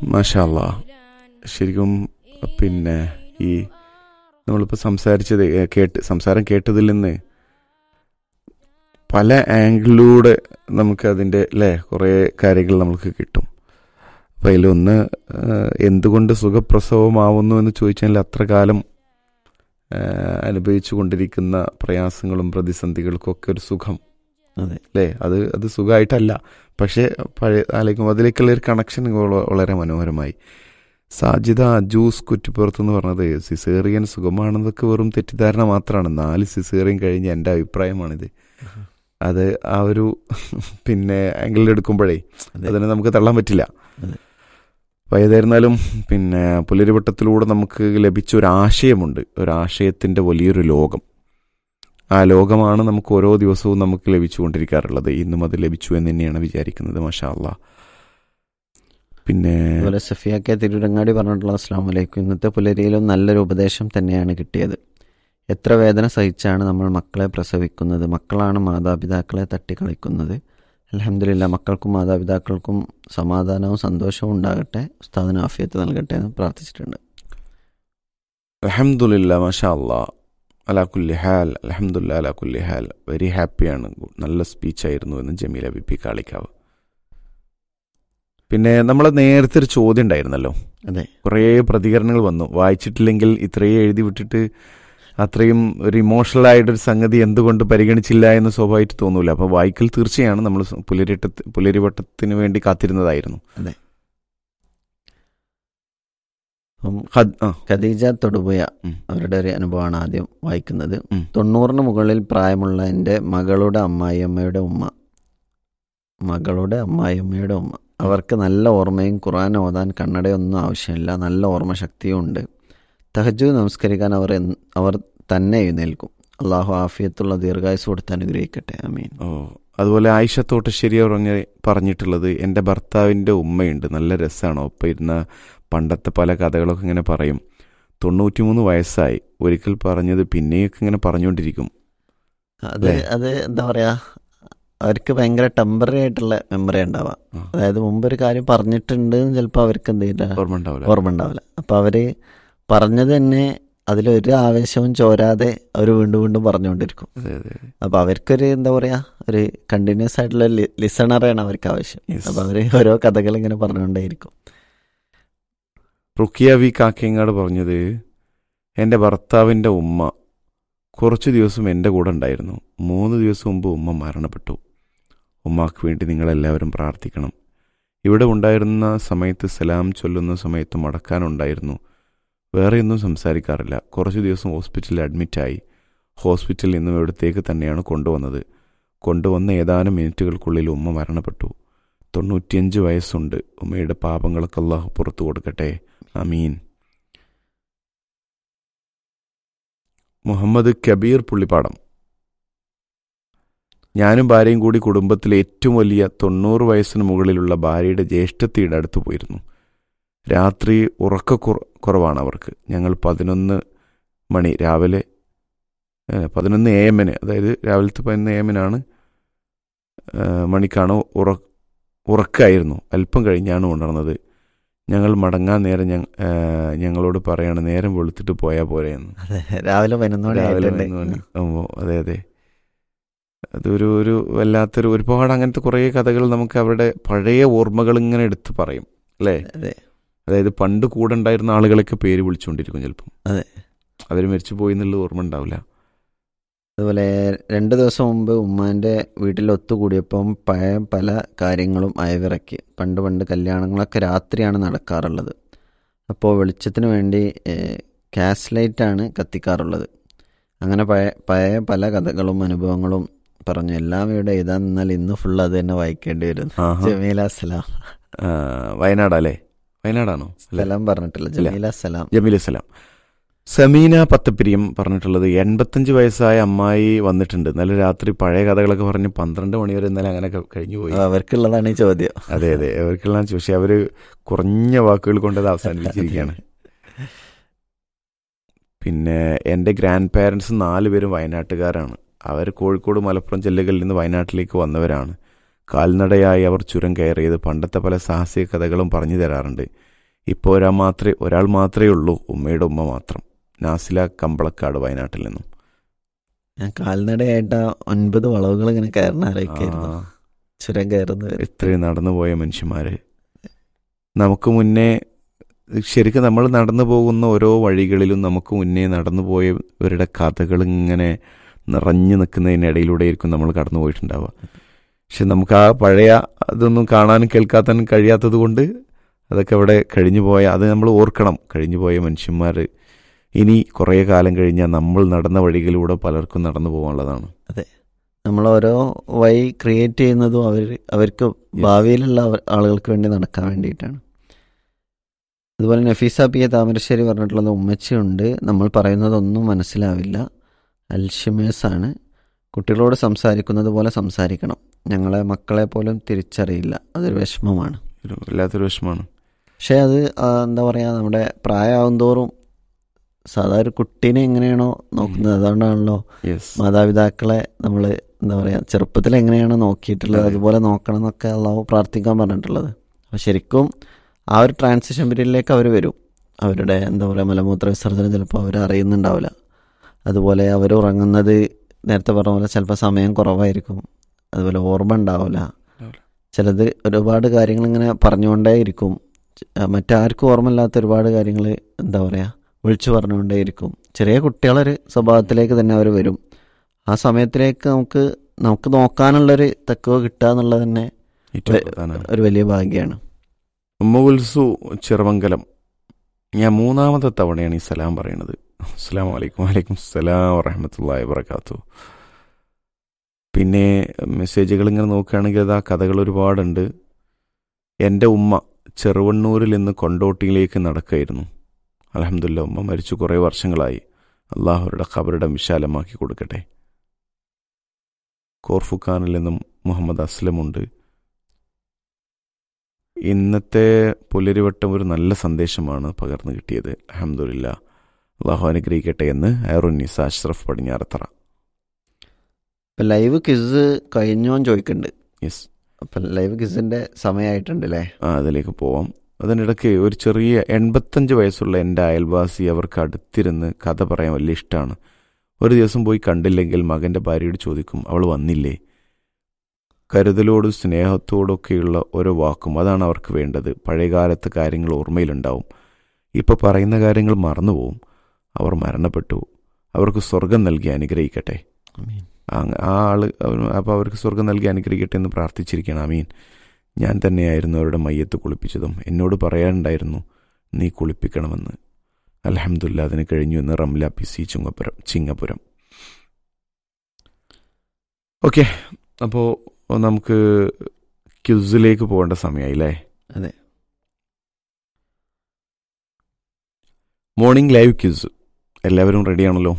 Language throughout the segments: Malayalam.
മാഷാല്ല ശരിക്കും പിന്നെ ഈ നമ്മളിപ്പോൾ സംസാരിച്ചത് ഏ, കേട്ട് സംസാരം കേട്ടതിൽ നിന്ന് പല ആംഗിളിലൂടെ നമുക്ക് അതിൻ്റെ അല്ലേ കുറേ കാര്യങ്ങൾ നമുക്ക് കിട്ടും അപ്പം അതിലൊന്ന് ആ, എന്തുകൊണ്ട് സുഖപ്രസവമാവുന്നു എന്ന് ചോദിച്ചാൽ അത്ര കാലം ആ, അനുഭവിച്ചു കൊണ്ടിരിക്കുന്ന പ്രയാസങ്ങളും പ്രതിസന്ധികൾക്കൊക്കെ ഒരു സുഖം അതെ അല്ലേ അത് അത് സുഖമായിട്ടല്ല പക്ഷേ പഴയ ആലോചിക്കുമ്പോൾ അതിലേക്കുള്ള ഒരു കണക്ഷൻ വളരെ മനോഹരമായി സാജിദ ജ്യൂസ് കുറ്റിപ്പുറത്ത് എന്ന് പറഞ്ഞത് സിസേറിയൻ സുഖമാണെന്നൊക്കെ വെറും തെറ്റിദ്ധാരണ മാത്രമാണ് നാല് സിസേറിയൻ കഴിഞ്ഞ എൻ്റെ അഭിപ്രായമാണിത് അത് ആ ഒരു പിന്നെ ആംഗിളിൽ എടുക്കുമ്പോഴേ അതെ. അതിനെ നമുക്ക് തള്ളാൻ പറ്റില്ല അതെ. അപ്പോൾ ഏതായിരുന്നാലും പിന്നെ പുലരിവട്ടത്തിലൂടെ നമുക്ക് ലഭിച്ച ഒരു ആശയമുണ്ട് ഒരു ആശയത്തിൻ്റെ വലിയൊരു ലോകം ആ ലോകമാണ് നമുക്ക് ഓരോ ദിവസവും നമുക്ക് ലഭിച്ചുകൊണ്ടിരിക്കാറുള്ളത് ഇന്നും അത് ലഭിച്ചു എന്ന് തന്നെയാണ് വിചാരിക്കുന്നത് മാഷാ അല്ലാ പിന്നെ അതുപോലെ സഫിയ കെ തിരുരങ്ങാടി പറഞ്ഞിട്ടുള്ള അസ്ലാം വലൈക്കും ഇന്നത്തെ പുലരിയിലും നല്ലൊരു ഉപദേശം തന്നെയാണ് കിട്ടിയത് എത്ര വേദന സഹിച്ചാണ് നമ്മൾ മക്കളെ പ്രസവിക്കുന്നത് മക്കളാണ് മാതാപിതാക്കളെ തട്ടിക്കളിക്കുന്നത് അലഹമില്ല മക്കൾക്കും മാതാപിതാക്കൾക്കും സമാധാനവും സന്തോഷവും ഉണ്ടാകട്ടെ ഉസ്താദിന് ആഫിയത്ത് നൽകട്ടെ എന്ന് പ്രാർത്ഥിച്ചിട്ടുണ്ട് അലഹമുല്ല മാഷാ അല്ലാ അലാ കുല്ലി ഹാൽ അലഹമുല്ല അലാ കുല്ലി ഹാൽ വെരി ഹാപ്പിയാണ് നല്ല സ്പീച്ചായിരുന്നു എന്ന് ജമീല ബി പി കാളിക്കാവ് പിന്നെ നമ്മൾ നേരത്തെ ഒരു ചോദ്യം ഉണ്ടായിരുന്നല്ലോ അതെ കുറേ പ്രതികരണങ്ങൾ വന്നു വായിച്ചിട്ടില്ലെങ്കിൽ ഇത്രയും എഴുതി വിട്ടിട്ട് അത്രയും ഒരു ഇമോഷണൽ ആയിട്ടൊരു സംഗതി എന്തുകൊണ്ട് പരിഗണിച്ചില്ല എന്ന് സ്വാഭാവികമായിട്ട് തോന്നൂല അപ്പോൾ വായിക്കൽ തീർച്ചയാണ് നമ്മൾ പുലരിട്ട പുലരിവട്ടത്തിന് വേണ്ടി കാത്തിരുന്നതായിരുന്നു അതെ അപ്പം ഹദ് ആ ഖദീജ തൊടുപുയ ഉം. അവരുടെ ഒരു അനുഭവമാണ് ആദ്യം വായിക്കുന്നത് ഉം. തൊണ്ണൂറിന് മുകളിൽ പ്രായമുള്ള എൻ്റെ മകളുടെ അമ്മായിയമ്മയുടെ ഉമ്മ മകളുടെ അമ്മായിയമ്മയുടെ ഉമ്മ അവർക്ക് നല്ല ഓർമ്മയും ഖുർആൻ ഓതാൻ കണ്ണടയൊന്നും ആവശ്യമില്ല നല്ല ഓർമ്മശക്തിയും ഉണ്ട് തഹജു നമസ്കരിക്കാൻ അവർ എന്ന് അവർ തന്നെ എഴുന്നേൽക്കും അള്ളാഹു ആഫിയത്തുള്ള ദീർഘായുസ് കൊടുത്ത് അനുഗ്രഹിക്കട്ടെ അമീൻ ഓ അതുപോലെ ആയിഷ തോട്ടശ്ശേരി പറഞ്ഞ പറഞ്ഞിട്ടുള്ളത് എൻ്റെ ഭർത്താവിൻ്റെ ഉമ്മയുണ്ട് നല്ല രസമാണ് ഒപ്പം ഇരുന്ന പണ്ടത്തെ പല കഥകളൊക്കെ ഇങ്ങനെ പറയും തൊണ്ണൂറ്റിമൂന്ന് വയസ്സായി ഒരിക്കൽ പറഞ്ഞത് പിന്നെയൊക്കെ ഇങ്ങനെ പറഞ്ഞുകൊണ്ടിരിക്കും അത് അല്ലേ? അത് എന്താ പറയാ അവർക്ക് ഭയങ്കര ടെമ്പററി ആയിട്ടുള്ള മെമ്മറി ഉണ്ടാവാം ആ. അതായത് മുമ്പ് ഒരു കാര്യം പറഞ്ഞിട്ടുണ്ട് ചിലപ്പോൾ അവർക്ക് എന്ത് ചെയ്യില്ല ഓർമ്മ ഉണ്ടാവില്ല ഓർമ്മ ഉണ്ടാവില്ല അപ്പൊ അവര് പറഞ്ഞത് തന്നെ അതിലൊരു ആവേശവും ചോരാതെ അവർ വീണ്ടും വീണ്ടും പറഞ്ഞുകൊണ്ടിരിക്കും അതെ അതെ അപ്പൊ അവർക്കൊരു എന്താ പറയാ ഒരു കണ്ടിന്യൂസ് ആയിട്ടുള്ള ലിസണറാണ് അവർക്ക് ആവശ്യം Yes. അപ്പൊ അവര് ഓരോ കഥകൾ ഇങ്ങനെ പറഞ്ഞുകൊണ്ടേയിരിക്കും റുക്കിയ വി കാക്കേങ്ങാട് പറഞ്ഞത് എൻ്റെ ഭർത്താവിൻ്റെ ഉമ്മ കുറച്ച് ദിവസം എൻ്റെ കൂടെ ഉണ്ടായിരുന്നു മൂന്ന് ദിവസം മുമ്പ് ഉമ്മ മരണപ്പെട്ടു ഉമ്മാക്ക് വേണ്ടി നിങ്ങളെല്ലാവരും പ്രാർത്ഥിക്കണം ഇവിടെ ഉണ്ടായിരുന്ന സമയത്ത് സലാം ചൊല്ലുന്ന സമയത്ത് മടക്കാനുണ്ടായിരുന്നു വേറെയൊന്നും സംസാരിക്കാറില്ല കുറച്ച് ദിവസം ഹോസ്പിറ്റലിൽ അഡ്മിറ്റായി ഹോസ്പിറ്റലിൽ നിന്നും ഇവിടത്തേക്ക് തന്നെയാണ് കൊണ്ടുവന്നത് കൊണ്ടുവന്ന ഏതാനും മിനിറ്റുകൾക്കുള്ളിൽ ഉമ്മ മരണപ്പെട്ടു തൊണ്ണൂറ്റിയഞ്ച് വയസ്സുണ്ട് ഉമ്മയുടെ പാപങ്ങളൊക്കെ അള്ളാഹു പുറത്തു കൊടുക്കട്ടെ അമീൻ മുഹമ്മദ് കബീർ പുള്ളിപ്പാടം ഞാനും ഭാര്യയും കൂടി കുടുംബത്തിലെ ഏറ്റവും വലിയ തൊണ്ണൂറ് വയസ്സിന് മുകളിലുള്ള ഭാര്യയുടെ ജ്യേഷ്ഠത്തിയുടെ അടുത്ത് പോയിരുന്നു രാത്രി ഉറക്ക കുറ- കുറവാണ് അവർക്ക് ഞങ്ങൾ പതിനൊന്ന് മണി രാവിലെ ഏ, പതിനൊന്ന് എ എമ്മിന് അതായത് രാവിലത്തെ പതിനൊന്ന് എ എമ്മിനാണ് മണിക്കാണ് ഉറ ഉറക്കായിരുന്നു അല്പം കഴിഞ്ഞാണ് ഉണർന്നത് ഞങ്ങൾ മടങ്ങാൻ നേരം ഞങ്ങ ഏ, ഞങ്ങളോട് പറയാണ് നേരം വെളുത്തിട്ട് പോയാൽ പോരെ എന്ന് അതെ രാവിലെ പതിനൊന്ന് മണി രാവിലെ ആയിട്ടുണ്ട് പതിനൊന്ന് മണി. ഓ, അതെ അതെ അതൊരു ഒരു വല്ലാത്തൊരു ഒരുപാട് അങ്ങനത്തെ കുറേ കഥകൾ നമുക്ക് അവരുടെ പഴയ ഓർമ്മകൾ ഇങ്ങനെ എടുത്ത് പറയും അല്ലേ അതെ അതായത് പണ്ട് കൂടെ ഉണ്ടായിരുന്ന ആളുകളൊക്കെ പേര് വിളിച്ചുകൊണ്ടിരിക്കും ചിലപ്പം അതെ. അവർ മരിച്ചു പോയി എന്നുള്ള ഓർമ്മ ഉണ്ടാവില്ല അതുപോലെ രണ്ട് ദിവസം മുമ്പ് ഉമ്മാൻ്റെ വീട്ടിൽ ഒത്തുകൂടിയപ്പം പഴയ പല കാര്യങ്ങളും അയവിറക്കി പണ്ട് പണ്ട് കല്യാണങ്ങളൊക്കെ രാത്രിയാണ് നടക്കാറുള്ളത് അപ്പോൾ വെളിച്ചത്തിന് വേണ്ടി ക്യാസ് ലൈറ്റാണ് കത്തിക്കാറുള്ളത് അങ്ങനെ പഴയ പഴയ പല കഥകളും അനുഭവങ്ങളും പറഞ്ഞു എല്ലാം ഇവിടെ എഴുതാൻ നിന്നാൽ ഇന്ന് ഫുൾ അത് തന്നെ വായിക്കേണ്ടി വരും ആഹാ. ജമീല സലാം ആ, വയനാടല്ലേ വയനാടാണോ അല്ല സലാം പറഞ്ഞിട്ടില്ല ജമീല സലാം ജമീൽ സലാം സമീന പത്തപ്പിരിയം പറഞ്ഞിട്ടുള്ളത് എൺപത്തഞ്ച് വയസ്സായ അമ്മായി വന്നിട്ടുണ്ട് ഇന്നലെ രാത്രി പഴയ കഥകളൊക്കെ പറഞ്ഞ് പന്ത്രണ്ട് മണി വരെ ഇന്നലെ അങ്ങനെ കഴിഞ്ഞു പോയി അവർക്കുള്ളതാണ് ഈ ചോദ്യം അതെ അതെ അവർക്കെല്ലാം പക്ഷേ അവര് കുറഞ്ഞ വാക്കുകൾ കൊണ്ട് അത് അവസാനിപ്പിച്ചിരിക്കുകയാണ് പിന്നെ എൻ്റെ ഗ്രാൻഡ് പാരൻസ് നാലുപേരും വയനാട്ടുകാരാണ് അവർ കോഴിക്കോട് മലപ്പുറം ജില്ലകളിൽ നിന്ന് വയനാട്ടിലേക്ക് വന്നവരാണ് കാൽനടയായി അവർ ചുരം കയറിയത് പണ്ടത്തെ പല സാഹസിക കഥകളും പറഞ്ഞു തരാറുണ്ട് ഇപ്പോൾ ഒരാൾ മാത്രമേ ഒരാൾ മാത്രമേ ഉള്ളൂ ഉമ്മയുടെ ഉമ്മ മാത്രം നാസില കമ്പളക്കാട് വയനാട്ടിൽ നിന്നും ഞാൻ കാൽനടയായിട്ട് ആ ഒൻപത് വളവുകൾ ഇങ്ങനെ കയറുന്ന ആലോചിക്കായിരുന്നു ആ, ചുരം കയറുന്നത് എത്രയും നടന്നുപോയ മനുഷ്യന്മാര് നമുക്ക് മുന്നേ ശരിക്കും നമ്മൾ നടന്നു പോകുന്ന ഓരോ വഴികളിലും നമുക്ക് മുന്നേ നടന്നു പോയവരുടെ കഥകൾ ഇങ്ങനെ നിറഞ്ഞു നിൽക്കുന്നതിനിടയിലൂടെ ആയിരിക്കും നമ്മൾ കടന്നു പോയിട്ടുണ്ടാവുക പക്ഷെ നമുക്ക് ആ പഴയ അതൊന്നും കാണാനും കേൾക്കാനും കഴിയാത്തത് കൊണ്ട് അതൊക്കെ അവിടെ കഴിഞ്ഞു പോയ അത് നമ്മൾ ഓർക്കണം കഴിഞ്ഞു പോയ മനുഷ്യന്മാർ ഇനി കുറേ കാലം കഴിഞ്ഞാൽ നമ്മൾ നടന്ന വഴികളിലൂടെ പലർക്കും നടന്നു പോകാനുള്ളതാണ് നമ്മൾ ഓരോ വഴി ക്രിയേറ്റ് ചെയ്യുന്നതും അവർ അവർക്ക് ഭാവിയിലുള്ള അവർ- ആളുകൾക്ക് വേണ്ടി നടക്കാൻ വേണ്ടിയിട്ടാണ് അതുപോലെ നഫീസ പി എ താമരശ്ശേരി പറഞ്ഞിട്ടുള്ളത് ഉമ്മച്ചിയുണ്ട് നമ്മൾ പറയുന്നതൊന്നും മനസ്സിലാവില്ല അൽഷിമേഴ്സ് ആണ് കുട്ടികളോട് സംസാരിക്കുന്നത് പോലെ സംസാരിക്കണം ഞങ്ങളെ മക്കളെ പോലും തിരിച്ചറിയില്ല അതൊരു വിഷമമാണ് ഒരു വല്ലാത്തൊരു വിഷമമാണ് പക്ഷേ അത് ആ, എന്താ പറയുക നമ്മുടെ പ്രായമാവും തോറും സാധാരണ ഒരു കുട്ടീനെ എങ്ങനെയാണോ നോക്കുന്നത് അതുകൊണ്ടാണല്ലോ യെസ് മാതാപിതാക്കളെ നമ്മൾ എന്താ പറയുക ചെറുപ്പത്തിൽ എങ്ങനെയാണ് നോക്കിയിട്ടുള്ളത് അതെ. അതുപോലെ നോക്കണം എന്നൊക്കെ അള്ളാഹു പ്രാർത്ഥിക്കാൻ പറഞ്ഞിട്ടുള്ളത് അപ്പോൾ ശരിക്കും ആ ഒരു ട്രാൻസിഷൻ പീരീഡിലേക്ക് അവർ വരും അവരുടെ എന്താ പറയുക മലമൂത്ര വിസർജനം ചിലപ്പോൾ അവർ അറിയുന്നുണ്ടാവില്ല അതുപോലെ അവർ ഉറങ്ങുന്നത് നേരത്തെ പറഞ്ഞ പോലെ ചിലപ്പോൾ സമയം കുറവായിരിക്കും അതുപോലെ ഓർമ്മ ഉണ്ടാവില്ല ഉണ്ടാവില്ല. ചിലത് ഒരുപാട് കാര്യങ്ങൾ ഇങ്ങനെ പറഞ്ഞുകൊണ്ടേയിരിക്കും ച- മറ്റാർക്കും ഓർമ്മയില്ലാത്ത ഒരുപാട് കാര്യങ്ങൾ എന്താ പറയുക വിളിച്ചു പറഞ്ഞുകൊണ്ടേയിരിക്കും ചെറിയ കുട്ടികളൊരു സ്വഭാവത്തിലേക്ക് തന്നെ അവർ വരും ആ സമയത്തിലേക്ക് നമുക്ക് നമുക്ക് നോക്കാനുള്ളൊരു തക്കവ കിട്ടുക എന്നുള്ളത് തന്നെ ഏറ്റവും വെ- പ്രധാനമാണ് ഒരു വലിയ ഭാഗ്യമാണ് ഉമ്മുൽസു ചെറുമംഗലം ഞാൻ മൂന്നാമത്തെ തവണയാണ് ഈ സലാം പറയുന്നത് അസ്സാം വലൈക്കും വലൈക്കും സലാം വറഹമത്തല്ലാ വബർക്കാത്തു പിന്നെ മെസ്സേജുകൾ ഇങ്ങനെ നോക്കുകയാണെങ്കിൽ അത് ആ കഥകൾ ഒരുപാടുണ്ട് എൻ്റെ ഉമ്മ ചെറുവണ്ണൂരിൽ നിന്ന് കൊണ്ടോട്ടിയിലേക്ക് നടക്കുകയായിരുന്നു അലഹമില്ല ഉമ്മ മരിച്ചു കുറേ വർഷങ്ങളായി അള്ളാഹുരുടെ ഖബറിടം വിശാലമാക്കി കൊടുക്കട്ടെ കോർഫുഖാനിൽ നിന്നും മുഹമ്മദ് അസ്ലമുണ്ട് ഇന്നത്തെ പുലരിവട്ടം ഒരു നല്ല സന്ദേശമാണ് പകർന്നു കിട്ടിയത് അഹമ്മദില്ല അള്ളാഹു അനുഗ്രഹിക്കട്ടെ എന്ന് അയറുന്നിസ അഷ്റഫ് പടിഞ്ഞാറത്തറ ഇപ്പം ലൈവ് ക്വിസ് കഴിഞ്ഞോന്ന് ചോദിക്കുന്നുണ്ട് യെസ് അപ്പം ലൈവ് ക്വിസിൻ്റെ സമയമായിട്ടുണ്ട് അല്ലേ ആ അതിലേക്ക് പോവാം അതിനിടയ്ക്ക് ഒരു ചെറിയ എൺപത്തഞ്ച് വയസ്സുള്ള എൻ്റെ അയൽവാസി അവർക്ക് അടുത്തിരുന്ന് കഥ പറയാൻ വലിയ ഇഷ്ടമാണ് ഒരു ദിവസം പോയി കണ്ടില്ലെങ്കിൽ മകൻ്റെ ഭാര്യയോട് ചോദിക്കും അവൾ വന്നില്ലേ കരുതലോടും സ്നേഹത്തോടൊക്കെയുള്ള ഓരോ വാക്കും അതാണ് അവർക്ക് വേണ്ടത് പഴയകാലത്തെ കാര്യങ്ങൾ ഓർമ്മയിലുണ്ടാവും ഇപ്പോൾ പറയുന്ന കാര്യങ്ങൾ മറന്നുപോകും അവർ മരണപ്പെട്ടു അവർക്ക് സ്വർഗം നൽകി അനുഗ്രഹിക്കട്ടെ അങ്ങ- ആ ആള് അപ്പോൾ അവർക്ക് സ്വർഗം നൽകി അനുഗ്രഹിക്കട്ടെ എന്ന് പ്രാർത്ഥിച്ചിരിക്കണം അമീൻ ഞാൻ തന്നെയായിരുന്നു അവരുടെ മയ്യത്ത് കുളിപ്പിച്ചതും എന്നോട് പറയാനുണ്ടായിരുന്നു നീ കുളിപ്പിക്കണമെന്ന് അലഹമുല്ല അതിന് കഴിഞ്ഞു എന്ന് Ramla P C Chungappuram Chingapuram okay അപ്പോൾ നമുക്ക് ക്യുസിലേക്ക് പോകേണ്ട സമയമായി അല്ലേ അതെ. മോർണിംഗ് ലൈവ് ക്യുസ് എല്ലാവരും റെഡിയാണല്ലോ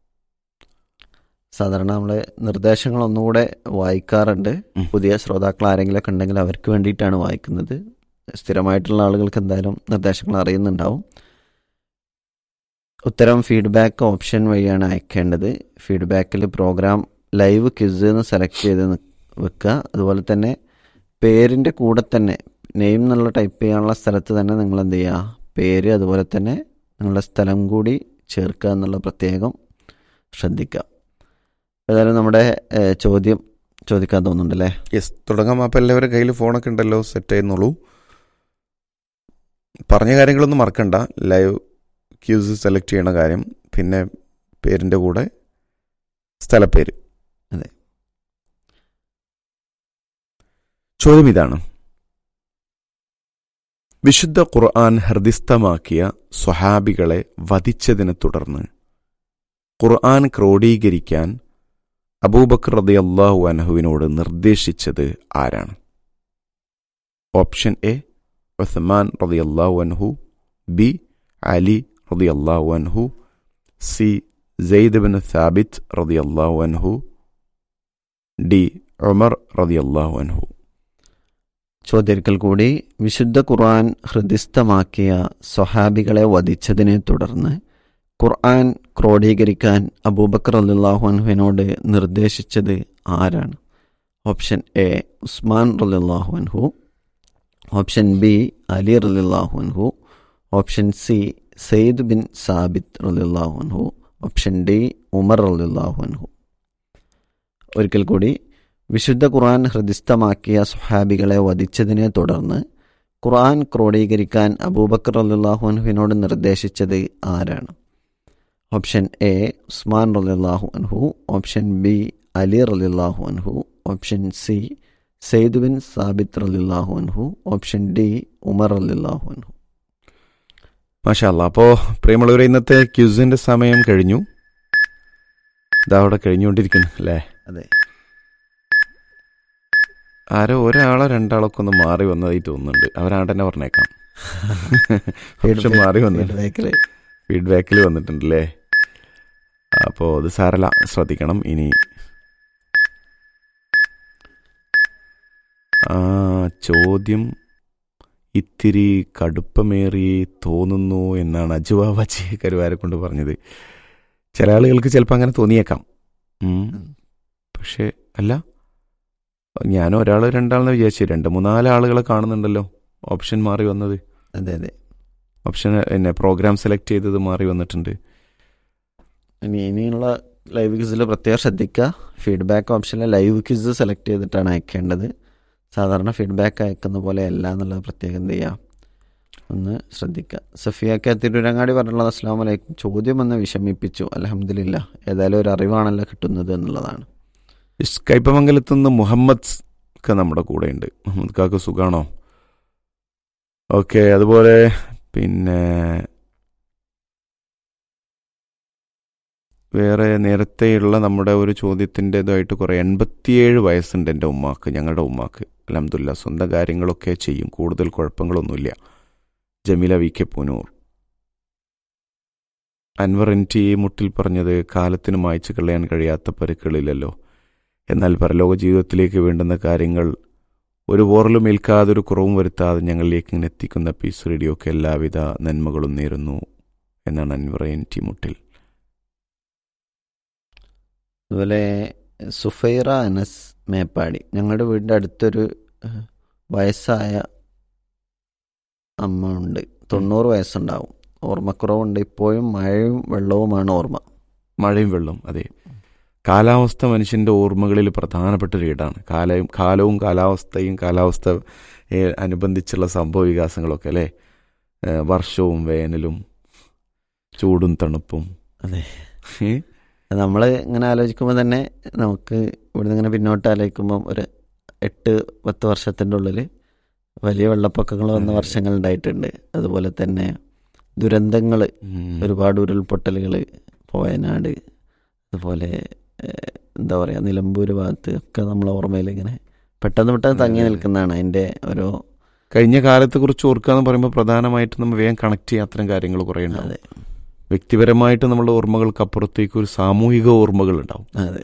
സാധാരണ നമ്മൾ നിർദ്ദേശങ്ങൾ ഒന്നുകൂടെ വായിക്കാറുണ്ട് ഉം. പുതിയ ശ്രോതാക്കൾ ആരെങ്കിലുമൊക്കെ ഉണ്ടെങ്കിൽ അവർക്ക് വേണ്ടിയിട്ടാണ് വായിക്കുന്നത് സ്ഥിരമായിട്ടുള്ള ആളുകൾക്ക് എന്തായാലും നിർദ്ദേശങ്ങൾ അറിയുന്നുണ്ടാവും ഉത്തരം ഫീഡ്ബാക്ക് ഓപ്ഷൻ വഴിയാണ് അയക്കേണ്ടത് ഫീഡ്ബാക്കിൽ പ്രോഗ്രാം ലൈവ് ക്വിസ് എന്ന് സെലക്ട് ചെയ്ത് നി- വെക്കുക അതുപോലെ തന്നെ പേരിൻ്റെ കൂടെ തന്നെ നെയിം എന്നുള്ള ടൈപ്പ് ചെയ്യാനുള്ള സ്ഥലത്ത് തന്നെ നിങ്ങൾ എന്ത് ചെയ്യുക പേര് അതുപോലെ തന്നെ നിങ്ങളുടെ സ്ഥലം കൂടി ചേർക്കുക എന്നുള്ള പ്രത്യേകം ശ്രദ്ധിക്കുക ഏതായാലും നമ്മുടെ ഏഹ്, ചോദ്യം ചോദിക്കാൻ തോന്നുന്നുണ്ടല്ലേ യെസ് തുടങ്ങാം അപ്പം എല്ലാവരുടെ കയ്യിൽ ഫോണൊക്കെ ഉണ്ടല്ലോ സെറ്റ് ചെയ്യുന്നുള്ളൂ പറഞ്ഞ കാര്യങ്ങളൊന്നും മറക്കണ്ട ലൈവ് ക്യൂസ് സെലക്ട് ചെയ്യണ കാര്യം പിന്നെ പേരിൻ്റെ കൂടെ സ്ഥലപ്പേര് അതെ. ചോദ്യം ഇതാണ് വിശുദ്ധ ഖുർആൻ ഹൃദിസ്ഥമാക്കിയ സ്വഹാബികളെ വധിച്ചതിനെ തുടർന്ന് ഖുർആൻ ക്രോഡീകരിക്കാൻ അബൂബക്കർ റളിയല്ലാഹു അൻഹുവിനോട് നിർദ്ദേശിച്ചത് ആരാണ് ഓപ്ഷൻ എ ഉസ്മാൻ റളിയല്ലാഹു അൻഹു ബി അലി റളിയല്ലാഹു അൻഹു സി സെയ്ദ് ബിൻ സാബിത്ത് റളിയല്ലാഹു അൻഹു ഡി ഉമർ റളിയല്ലാഹു അൻഹു ചോദ്യൊരിക്കൽ കൂടി വിശുദ്ധ ഖുർആൻ ഹൃദിസ്ഥമാക്കിയ സ്വഹാബികളെ വധിച്ചതിനെ തുടർന്ന് ഖുർആൻ ക്രോഡീകരിക്കാൻ അബൂബക്കർ അല്ലാഹുഅൻഹുവിനോട് നിർദ്ദേശിച്ചത് ആരാണ് ഓപ്ഷൻ എ ഉസ്മാൻ റലിള്ളാഹു അൻഹു ഓപ്ഷൻ ബി അലി റലിള്ളാഹു അൻഹു option C Zaid bin Sabit റലിള്ളാഹു അൻഹു ഓപ്ഷൻ ഡി ഉമർ റലിള്ളാഹു അൻഹു ഒരിക്കൽ കൂടി വിശുദ്ധ ഖുർആൻ ഹൃദിസ്ഥമാക്കിയ സുഹാബികളെ വധിച്ചതിനെ തുടർന്ന് ഖുർആൻ ക്രോഡീകരിക്കാൻ അബൂബക്കർ റലിള്ളാഹു അൻഹുവിനോട് നിർദ്ദേശിച്ചത് ആരാണ് ഓപ്ഷൻ എ ഉസ്മാൻ റലിള്ളാഹു അൻഹു ഓപ്ഷൻ ബി അലി റലിള്ളാഹു അൻഹു option C Zaid bin Sabit റലിള്ളാഹു അൻഹു ഓപ്ഷൻ ഡി ഉമർ റലിള്ളാഹു അൻഹു മാഷാല്ല അപ്പോൾ പ്രിയമുള്ളവരെ ഇന്നത്തെ ക്യൂസിന്റെ സമയം കഴിഞ്ഞു ഇതാ അവിടെ കഴിഞ്ഞുകൊണ്ടിരിക്കുന്നു അല്ലേ അതെ ആരോ ഒരാളോ രണ്ടാളൊക്കെ ഒന്ന് മാറി വന്നതായി തോന്നുന്നുണ്ട് അവരാണ്ട് തന്നെ പറഞ്ഞേക്കാം ഓപ്ഷൻ മാറി വന്നിട്ടുണ്ട് ഫീഡ്ബാക്കിൽ ഫീഡ്ബാക്കിൽ വന്നിട്ടുണ്ടല്ലേ അപ്പോൾ അത് സാരല്ല ശ്രദ്ധിക്കണം ഇനി ആ ചോദ്യം ഇത്തിരി കടുപ്പമേറി തോന്നുന്നു എന്നാണ് അജുവ വച്ചി കരുവാരെ കൊണ്ട് പറഞ്ഞത് ചില ആളുകൾക്ക് ചിലപ്പോൾ അങ്ങനെ തോന്നിയേക്കാം ഉം. പക്ഷേ അല്ല ഞാൻ ഒരാൾ രണ്ടാളെന്ന് വിചാരിച്ചു രണ്ട് മൂന്നാല് ആളുകളെ കാണുന്നുണ്ടല്ലോ ഓപ്ഷൻ മാറി വന്നത് അതെ അതെ ഓപ്ഷൻ പിന്നെ പ്രോഗ്രാം സെലക്ട് ചെയ്തത് മാറി വന്നിട്ടുണ്ട് ഇനി ഇനിയുള്ള ലൈവ് ക്വിസിൽ പ്രത്യേകം ശ്രദ്ധിക്കുക ഫീഡ്ബാക്ക് ഓപ്ഷനിൽ ലൈവ് ക്വിസ് സെലക്ട് ചെയ്തിട്ടാണ് അയക്കേണ്ടത് സാധാരണ ഫീഡ്ബാക്ക് അയക്കുന്ന പോലെ അല്ല എന്നുള്ളത് പ്രത്യേകം എന്ത് ചെയ്യുക ഒന്ന് ശ്രദ്ധിക്കുക സഫിയാക്ക തിരുരങ്ങാടി പറഞ്ഞുള്ളത് അസ്സാം വലൈക്കും ചോദ്യം ഒന്ന് വിഷമിപ്പിച്ചു അലഹമില്ല ഏതായാലും ഒരു അറിവാണല്ലോ കിട്ടുന്നത് എന്നുള്ളതാണ് കൈപ്പമംഗലത്ത് നിന്ന് മുഹമ്മദ് ഒക്കെ നമ്മുടെ കൂടെ ഉണ്ട് മുഹമ്മദ് കാക്ക് സുഖാണോ ഓക്കെ അതുപോലെ പിന്നെ വേറെ നേരത്തെയുള്ള നമ്മുടെ ഒരു ചോദ്യത്തിൻ്റെതായിട്ട് കുറേ എൺപത്തിയേഴ് വയസ്സുണ്ട് എൻ്റെ ഉമ്മാക്ക് ഞങ്ങളുടെ ഉമ്മാക്ക് അലഹമുല്ല സ്വന്തം കാര്യങ്ങളൊക്കെ ചെയ്യും കൂടുതൽ കുഴപ്പങ്ങളൊന്നുമില്ല Jameela V K Poonoor Anwar N T Muttil പറഞ്ഞത് കാലത്തിന് മായ്ച്ചു കളയാൻ കഴിയാത്ത പരുക്കളില്ലല്ലോ എന്നാൽ പരലോക ജീവിതത്തിലേക്ക് വേണ്ടുന്ന കാര്യങ്ങൾ ഒരു പോറലും ഏൽക്കാതെ ഒരു കുറവും വരുത്താതെ ഞങ്ങളിലേക്ക് ഇങ്ങനെ എത്തിക്കുന്ന പീസ് റേഡിയോക്ക് എല്ലാവിധ നന്മകളും നേരുന്നു എന്നാണ് അൻവർ എൻ ടി മുട്ടിൽ അതുപോലെ സുഫൈറ അനസ് മേപ്പാടി ഞങ്ങളുടെ വീടിൻ്റെ അടുത്തൊരു ഏഹ്, വയസ്സായ അമ്മ ഉണ്ട് തൊണ്ണൂറ് വയസ്സുണ്ടാവും ഓർമ്മക്കുറവുണ്ട് ഇപ്പോഴും മഴയും വെള്ളവുമാണ് ഓർമ്മ മഴയും വെള്ളം അതെ കാലാവസ്ഥ മനുഷ്യൻ്റെ ഓർമ്മകളിൽ പ്രധാനപ്പെട്ട ഒരു ഇടാണ് കാലവും കാലവും കാലാവസ്ഥയും കാലാവസ്ഥ ഏ, അനുബന്ധിച്ചുള്ള സംഭവ വികാസങ്ങളൊക്കെ അല്ലേ ഏ, വർഷവും വേനലും ചൂടും തണുപ്പും അതെ ഏ? നമ്മൾ ഇങ്ങനെ ആലോചിക്കുമ്പോൾ തന്നെ നമുക്ക് ഇവിടുന്ന് ഇങ്ങനെ പിന്നോട്ട് ആലോചിക്കുമ്പം ഒരു എട്ട് പത്ത് വർഷത്തിൻ്റെ ഉള്ളിൽ വലിയ വെള്ളപ്പൊക്കങ്ങൾ വന്ന അതെ. വർഷങ്ങൾ ഉണ്ടായിട്ടുണ്ട് അതുപോലെ തന്നെ ദുരന്തങ്ങൾ ഉം. ഒരുപാട് ഉരുൾപൊട്ടലുകൾ വയനാട് അതുപോലെ ഏഹ്, എന്താ പറയുക നിലമ്പൂർ ഭാഗത്ത് ഒക്കെ നമ്മളെ ഓർമ്മയിൽ ഇങ്ങനെ പെട്ടെന്ന് പെട്ടെന്ന് തങ്ങി അതെ, അതെ. നിൽക്കുന്നതാണ് അതിൻ്റെ ഓരോ കഴിഞ്ഞ കാലത്തെ കുറിച്ച് ഓർക്കുക എന്ന് പറയുമ്പോൾ പ്രധാനമായിട്ടും നമ്മൾ വേഗം കണക്ട് ചെയ്യാൻ അത്തരം കാര്യങ്ങൾ കുറേ ഉണ്ടാവും അതെ വ്യക്തിപരമായിട്ട് നമ്മളുടെ ഓർമ്മകൾക്ക് അപ്പുറത്തേക്ക് ഒരു സാമൂഹിക ഓർമ്മകൾ ഉണ്ടാവും അതെ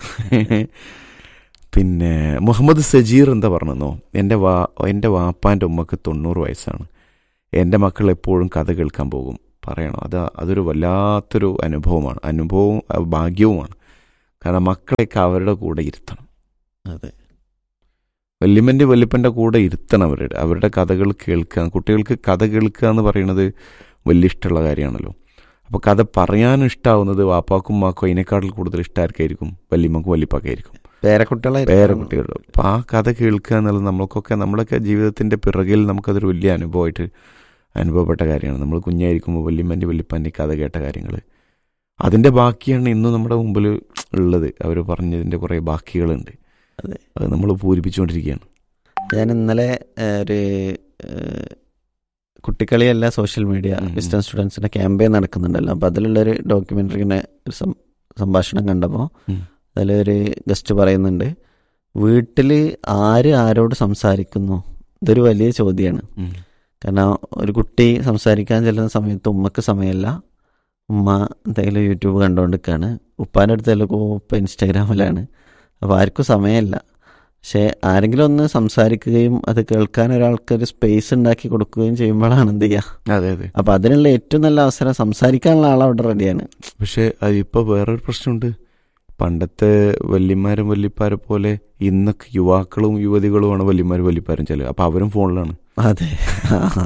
പിന്നെ മുഹമ്മദ് സജീർ എന്താ പറഞ്ഞെന്നോ എൻ്റെ വാ എൻ്റെ വാപ്പാൻ്റെ ഉമ്മക്ക് തൊണ്ണൂറ് വയസ്സാണ് എൻ്റെ മക്കൾ എപ്പോഴും കഥ കേൾക്കാൻ പോകും പറയണം അത് അതൊരു വല്ലാത്തൊരു അനുഭവമാണ് അനുഭവവും അഹ് ഭാഗ്യവുമാണ് കാരണം മക്കളെയൊക്കെ അവരുടെ കൂടെ ഇരുത്തണം അതെ വല്യമ്മൻ്റെ വല്യപ്പൻ്റെ കൂടെ ഇരുത്തണം അവരുടെ അവരുടെ കഥകൾ കേൾക്കുക കുട്ടികൾക്ക് കഥ കേൾക്കുക എന്ന് പറയുന്നത് വലിയ ഇഷ്ടമുള്ള കാര്യമാണല്ലോ അപ്പോൾ കഥ പറയാനും ഇഷ്ടാവുന്നത് വാപ്പാക്കും ഉമ്മാക്കും അതിനേക്കാട്ടിൽ കൂടുതൽ ഇഷ്ടമാർക്കായിരിക്കും വല്യമ്മക്കും വല്യപ്പാക്കായിരിക്കും പേരക്കുട്ടികളെ പേരെ കുട്ടികളുടെ അപ്പം ആ കഥ കേൾക്കുക എന്നുള്ളത് നമ്മൾക്കൊക്കെ നമ്മുടെയൊക്കെ ജീവിതത്തിൻ്റെ പിറകിൽ നമുക്കതൊരു വലിയ അനുഭവമായിട്ട് അനുഭവപ്പെട്ട കാര്യമാണ് നമ്മൾ കുഞ്ഞായിരിക്കുമ്പോൾ വല്യമ്മൻ്റെ വല്യപ്പൻ്റെ കഥ കേട്ട കാര്യങ്ങൾ അതിൻ്റെ ബാക്കിയാണ് ഇന്നും നമ്മുടെ മുമ്പിൽ ഉള്ളത് അവർ പറഞ്ഞതിൻ്റെ കുറേ ബാക്കികളുണ്ട് അതെ. അത് നമ്മൾ പൂരിപ്പിച്ചുകൊണ്ടിരിക്കുകയാണ് ഞാൻ ഇന്നലെ ഏഹ്, ഒരു ഏഹ്, കുട്ടിക്കളിയല്ല സോഷ്യൽ മീഡിയ ഉം. ഡിസ്റ്റൻസ് സ്റ്റുഡൻസിന്റെ ക്യാമ്പയിൻ നടക്കുന്നുണ്ടല്ലോ അപ്പോൾ അതിലുള്ളൊരു ഡോക്യുമെൻ്ററിനെ ഒരു സം- സംഭാഷണം കണ്ടപ്പോൾ ഉം. അതിലൊരു ഗസ്റ്റ് പറയുന്നുണ്ട് വീട്ടിൽ ആര് ആരോട് സംസാരിക്കുന്നു ഇതൊരു വലിയ ചോദ്യമാണ് ഉം. കാരണം ഒരു കുട്ടി സംസാരിക്കാൻ ചെല്ലുന്ന സമയത്ത് ഉമ്മക്ക് സമയമല്ല ഉമ്മ എന്തെങ്കിലും യൂട്യൂബ് കണ്ടുകൊണ്ടിരിക്കുകയാണ് ഉപ്പാൻ്റെ അടുത്ത് ചിലപ്പോൾ ഉപ്പ ഇൻസ്റ്റാഗ്രാമിലാണ് അപ്പോൾ ആർക്കും സമയമില്ല പക്ഷേ ആരെങ്കിലും ഒന്ന് സംസാരിക്കുകയും അത് കേൾക്കാൻ ഒരാൾക്ക് ഒരു സ്പേസ് ഉണ്ടാക്കി കൊടുക്കുകയും ചെയ്യുമ്പോഴാണ് എന്ത് ചെയ്യുക അതെ അതെ അപ്പോൾ അതിനുള്ള ഏറ്റവും നല്ല അവസരം സംസാരിക്കാനുള്ള ആൾ അവിടെ റെഡിയാണ് പക്ഷെ അതിപ്പോൾ വേറൊരു പ്രശ്നമുണ്ട് പണ്ടത്തെ വല്യന്മാരും വല്യപ്പാരെ പോലെ ഇന്നൊക്കെ യുവാക്കളും യുവതികളുമാണ് വല്യന്മാരും വല്യപ്പാരും ചില അപ്പോൾ അവരും ഫോണിലാണ് അതെ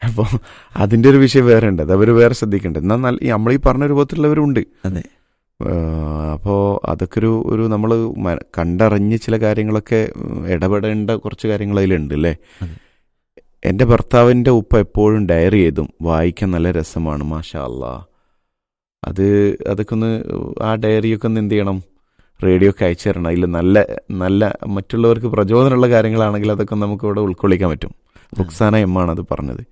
അപ്പോൾ അതിൻ്റെ ഒരു വിഷയം വേറെ ഉണ്ട് അത് അവർ വേറെ ശ്രദ്ധിക്കേണ്ടത് എന്നാൽ നല്ല ഈ നമ്മൾ ഈ പറഞ്ഞ രൂപത്തിലുള്ളവരുണ്ട് അതെ അപ്പോൾ അതൊക്കെ ഒരു ഒരു നമ്മൾ കണ്ടറിഞ്ഞ് ചില കാര്യങ്ങളൊക്കെ ഉം, ഇടപെടേണ്ട കുറച്ച് കാര്യങ്ങൾ അതിലുണ്ട് അല്ലേ അതെ. എൻ്റെ ഭർത്താവിൻ്റെ ഉപ്പ എപ്പോഴും ഡയറി എഴുതും വായിക്കാൻ നല്ല രസമാണ് മാഷാ അല്ലാ അത് അതൊക്കെ ഒന്ന് ആ ഡയറിയൊക്കെ ഒന്ന് എന്ത് ചെയ്യണം റേഡിയോ ഒക്കെ അയച്ചു തരണം അതിൽ നല്ല നല്ല മറ്റുള്ളവർക്ക് പ്രചോദനമുള്ള കാര്യങ്ങളാണെങ്കിൽ അതൊക്കെ നമുക്ക് ഇവിടെ ഉൾക്കൊള്ളിക്കാൻ പറ്റും റുക്സാന എം ആണ് അത് പറഞ്ഞത്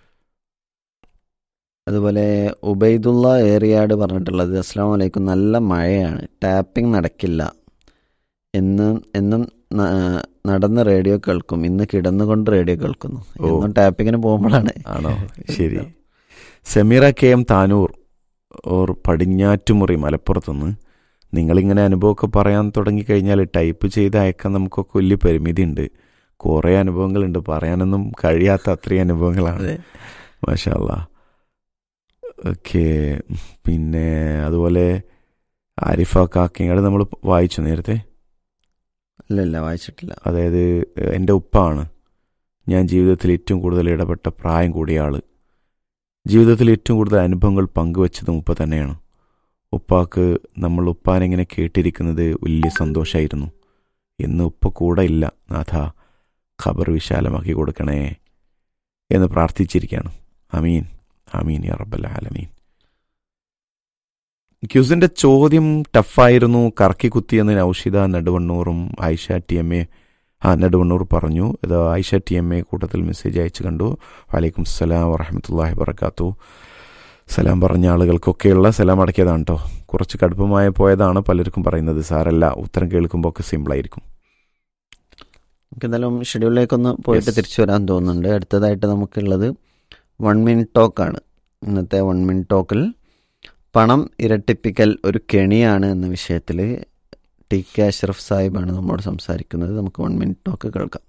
അതുപോലെ ഉബൈദുള്ള ഏറിയാട് പറഞ്ഞിട്ടുള്ളത് അസ്സാം വലൈക്കും നല്ല മഴയാണ് ടാപ്പിംഗ് നടക്കില്ല എന്നും എന്നും ന- നടന്ന് റേഡിയോ കേൾക്കും ഇന്ന് കിടന്നുകൊണ്ട് റേഡിയോ കേൾക്കുന്നു ഓ. എന്നും ടാപ്പിങ്ങിന് പോകുമ്പോഴാണ് ആണോ ശരി Sameera K M Tanur or Padinjattumuri മലപ്പുറത്തുനിന്ന് നിങ്ങളിങ്ങനെ അനുഭവമൊക്കെ പറയാൻ തുടങ്ങിക്കഴിഞ്ഞാൽ ടൈപ്പ് ചെയ്ത് അയക്കാൻ നമുക്കൊക്കെ വലിയ പരിമിതി ഉണ്ട് കുറേ അനുഭവങ്ങളുണ്ട് പറയാനൊന്നും കഴിയാത്ത അത്രയും അനുഭവങ്ങളാണ് അതെ മാഷാല്ല ഓക്കെ പിന്നെ അതുപോലെ ആരിഫ കാക്കിങ്ങൾ നമ്മൾ വായിച്ചു നേരത്തെ ഇല്ല ഇല്ല വായിച്ചിട്ടില്ല അതായത് എൻ്റെ ഉപ്പാണ് ഞാൻ ജീവിതത്തിൽ ഏറ്റവും കൂടുതൽ ഇടപെട്ട പ്രായം കൂടിയ ആള് ജീവിതത്തിൽ ഏറ്റവും കൂടുതൽ അനുഭവങ്ങൾ പങ്കുവച്ചതും ഉപ്പ തന്നെയാണ് ഉപ്പാക്ക് നമ്മൾ ഉപ്പാനെങ്ങനെ കേട്ടിരിക്കുന്നത് വലിയ സന്തോഷമായിരുന്നു ഇന്ന് ഉപ്പ കൂടെ ഇല്ല നാഥ ഖബർ വിശാലമാക്കി കൊടുക്കണേ എന്ന് പ്രാർത്ഥിച്ചിരിക്കുകയാണ് അമീൻ അമീൻ യാ റബ്ബൽ ആലമീൻ ക്യൂസിന്റെ ചോദ്യം ടഫായിരുന്നു കറക്കി കുത്തിയെന്ന് നൌഷിത നെടുവണ്ണൂറും ആയിഷ ടി എം എ ആ നെടുവണ്ണൂർ പറഞ്ഞു ഇത് ആയിഷ ടി എം എ കൂട്ടത്തിൽ മെസ്സേജ് അയച്ചു കണ്ടു വലൈക്കും സലാം വറഹമത്തല്ലാഹി വറക്കാത്തു സലാം പറഞ്ഞ ആളുകൾക്കൊക്കെയുള്ള സലാം അടക്കിയതാണ് കേട്ടോ കുറച്ച് കടുപ്പമായി പോയതാണ് പലർക്കും പറയുന്നത് സാരല്ല ഉത്തരം കേൾക്കുമ്പോൾ ഒക്കെ സിമ്പിളായിരിക്കും നമുക്ക് എന്തായാലും ഷെഡ്യൂളിലേക്കൊന്ന് പോയിട്ട് Yes. തിരിച്ചു വരാൻ തോന്നുന്നുണ്ട് അടുത്തതായിട്ട് നമുക്കുള്ളത് വൺ മിനിറ്റ് ടോക്കാണ് ഇന്നത്തെ വൺ മിനിറ്റ് ടോക്കിൽ പണം ഇരട്ടിപ്പിക്കൽ ഒരു കെണിയാണ് എന്ന വിഷയത്തിൽ ടി കെ അഷ്റഫ് സാഹിബാണ് നമ്മോട് സംസാരിക്കുന്നത് നമുക്ക് വൺ മിനിറ്റ് ടോക്ക് കേൾക്കാം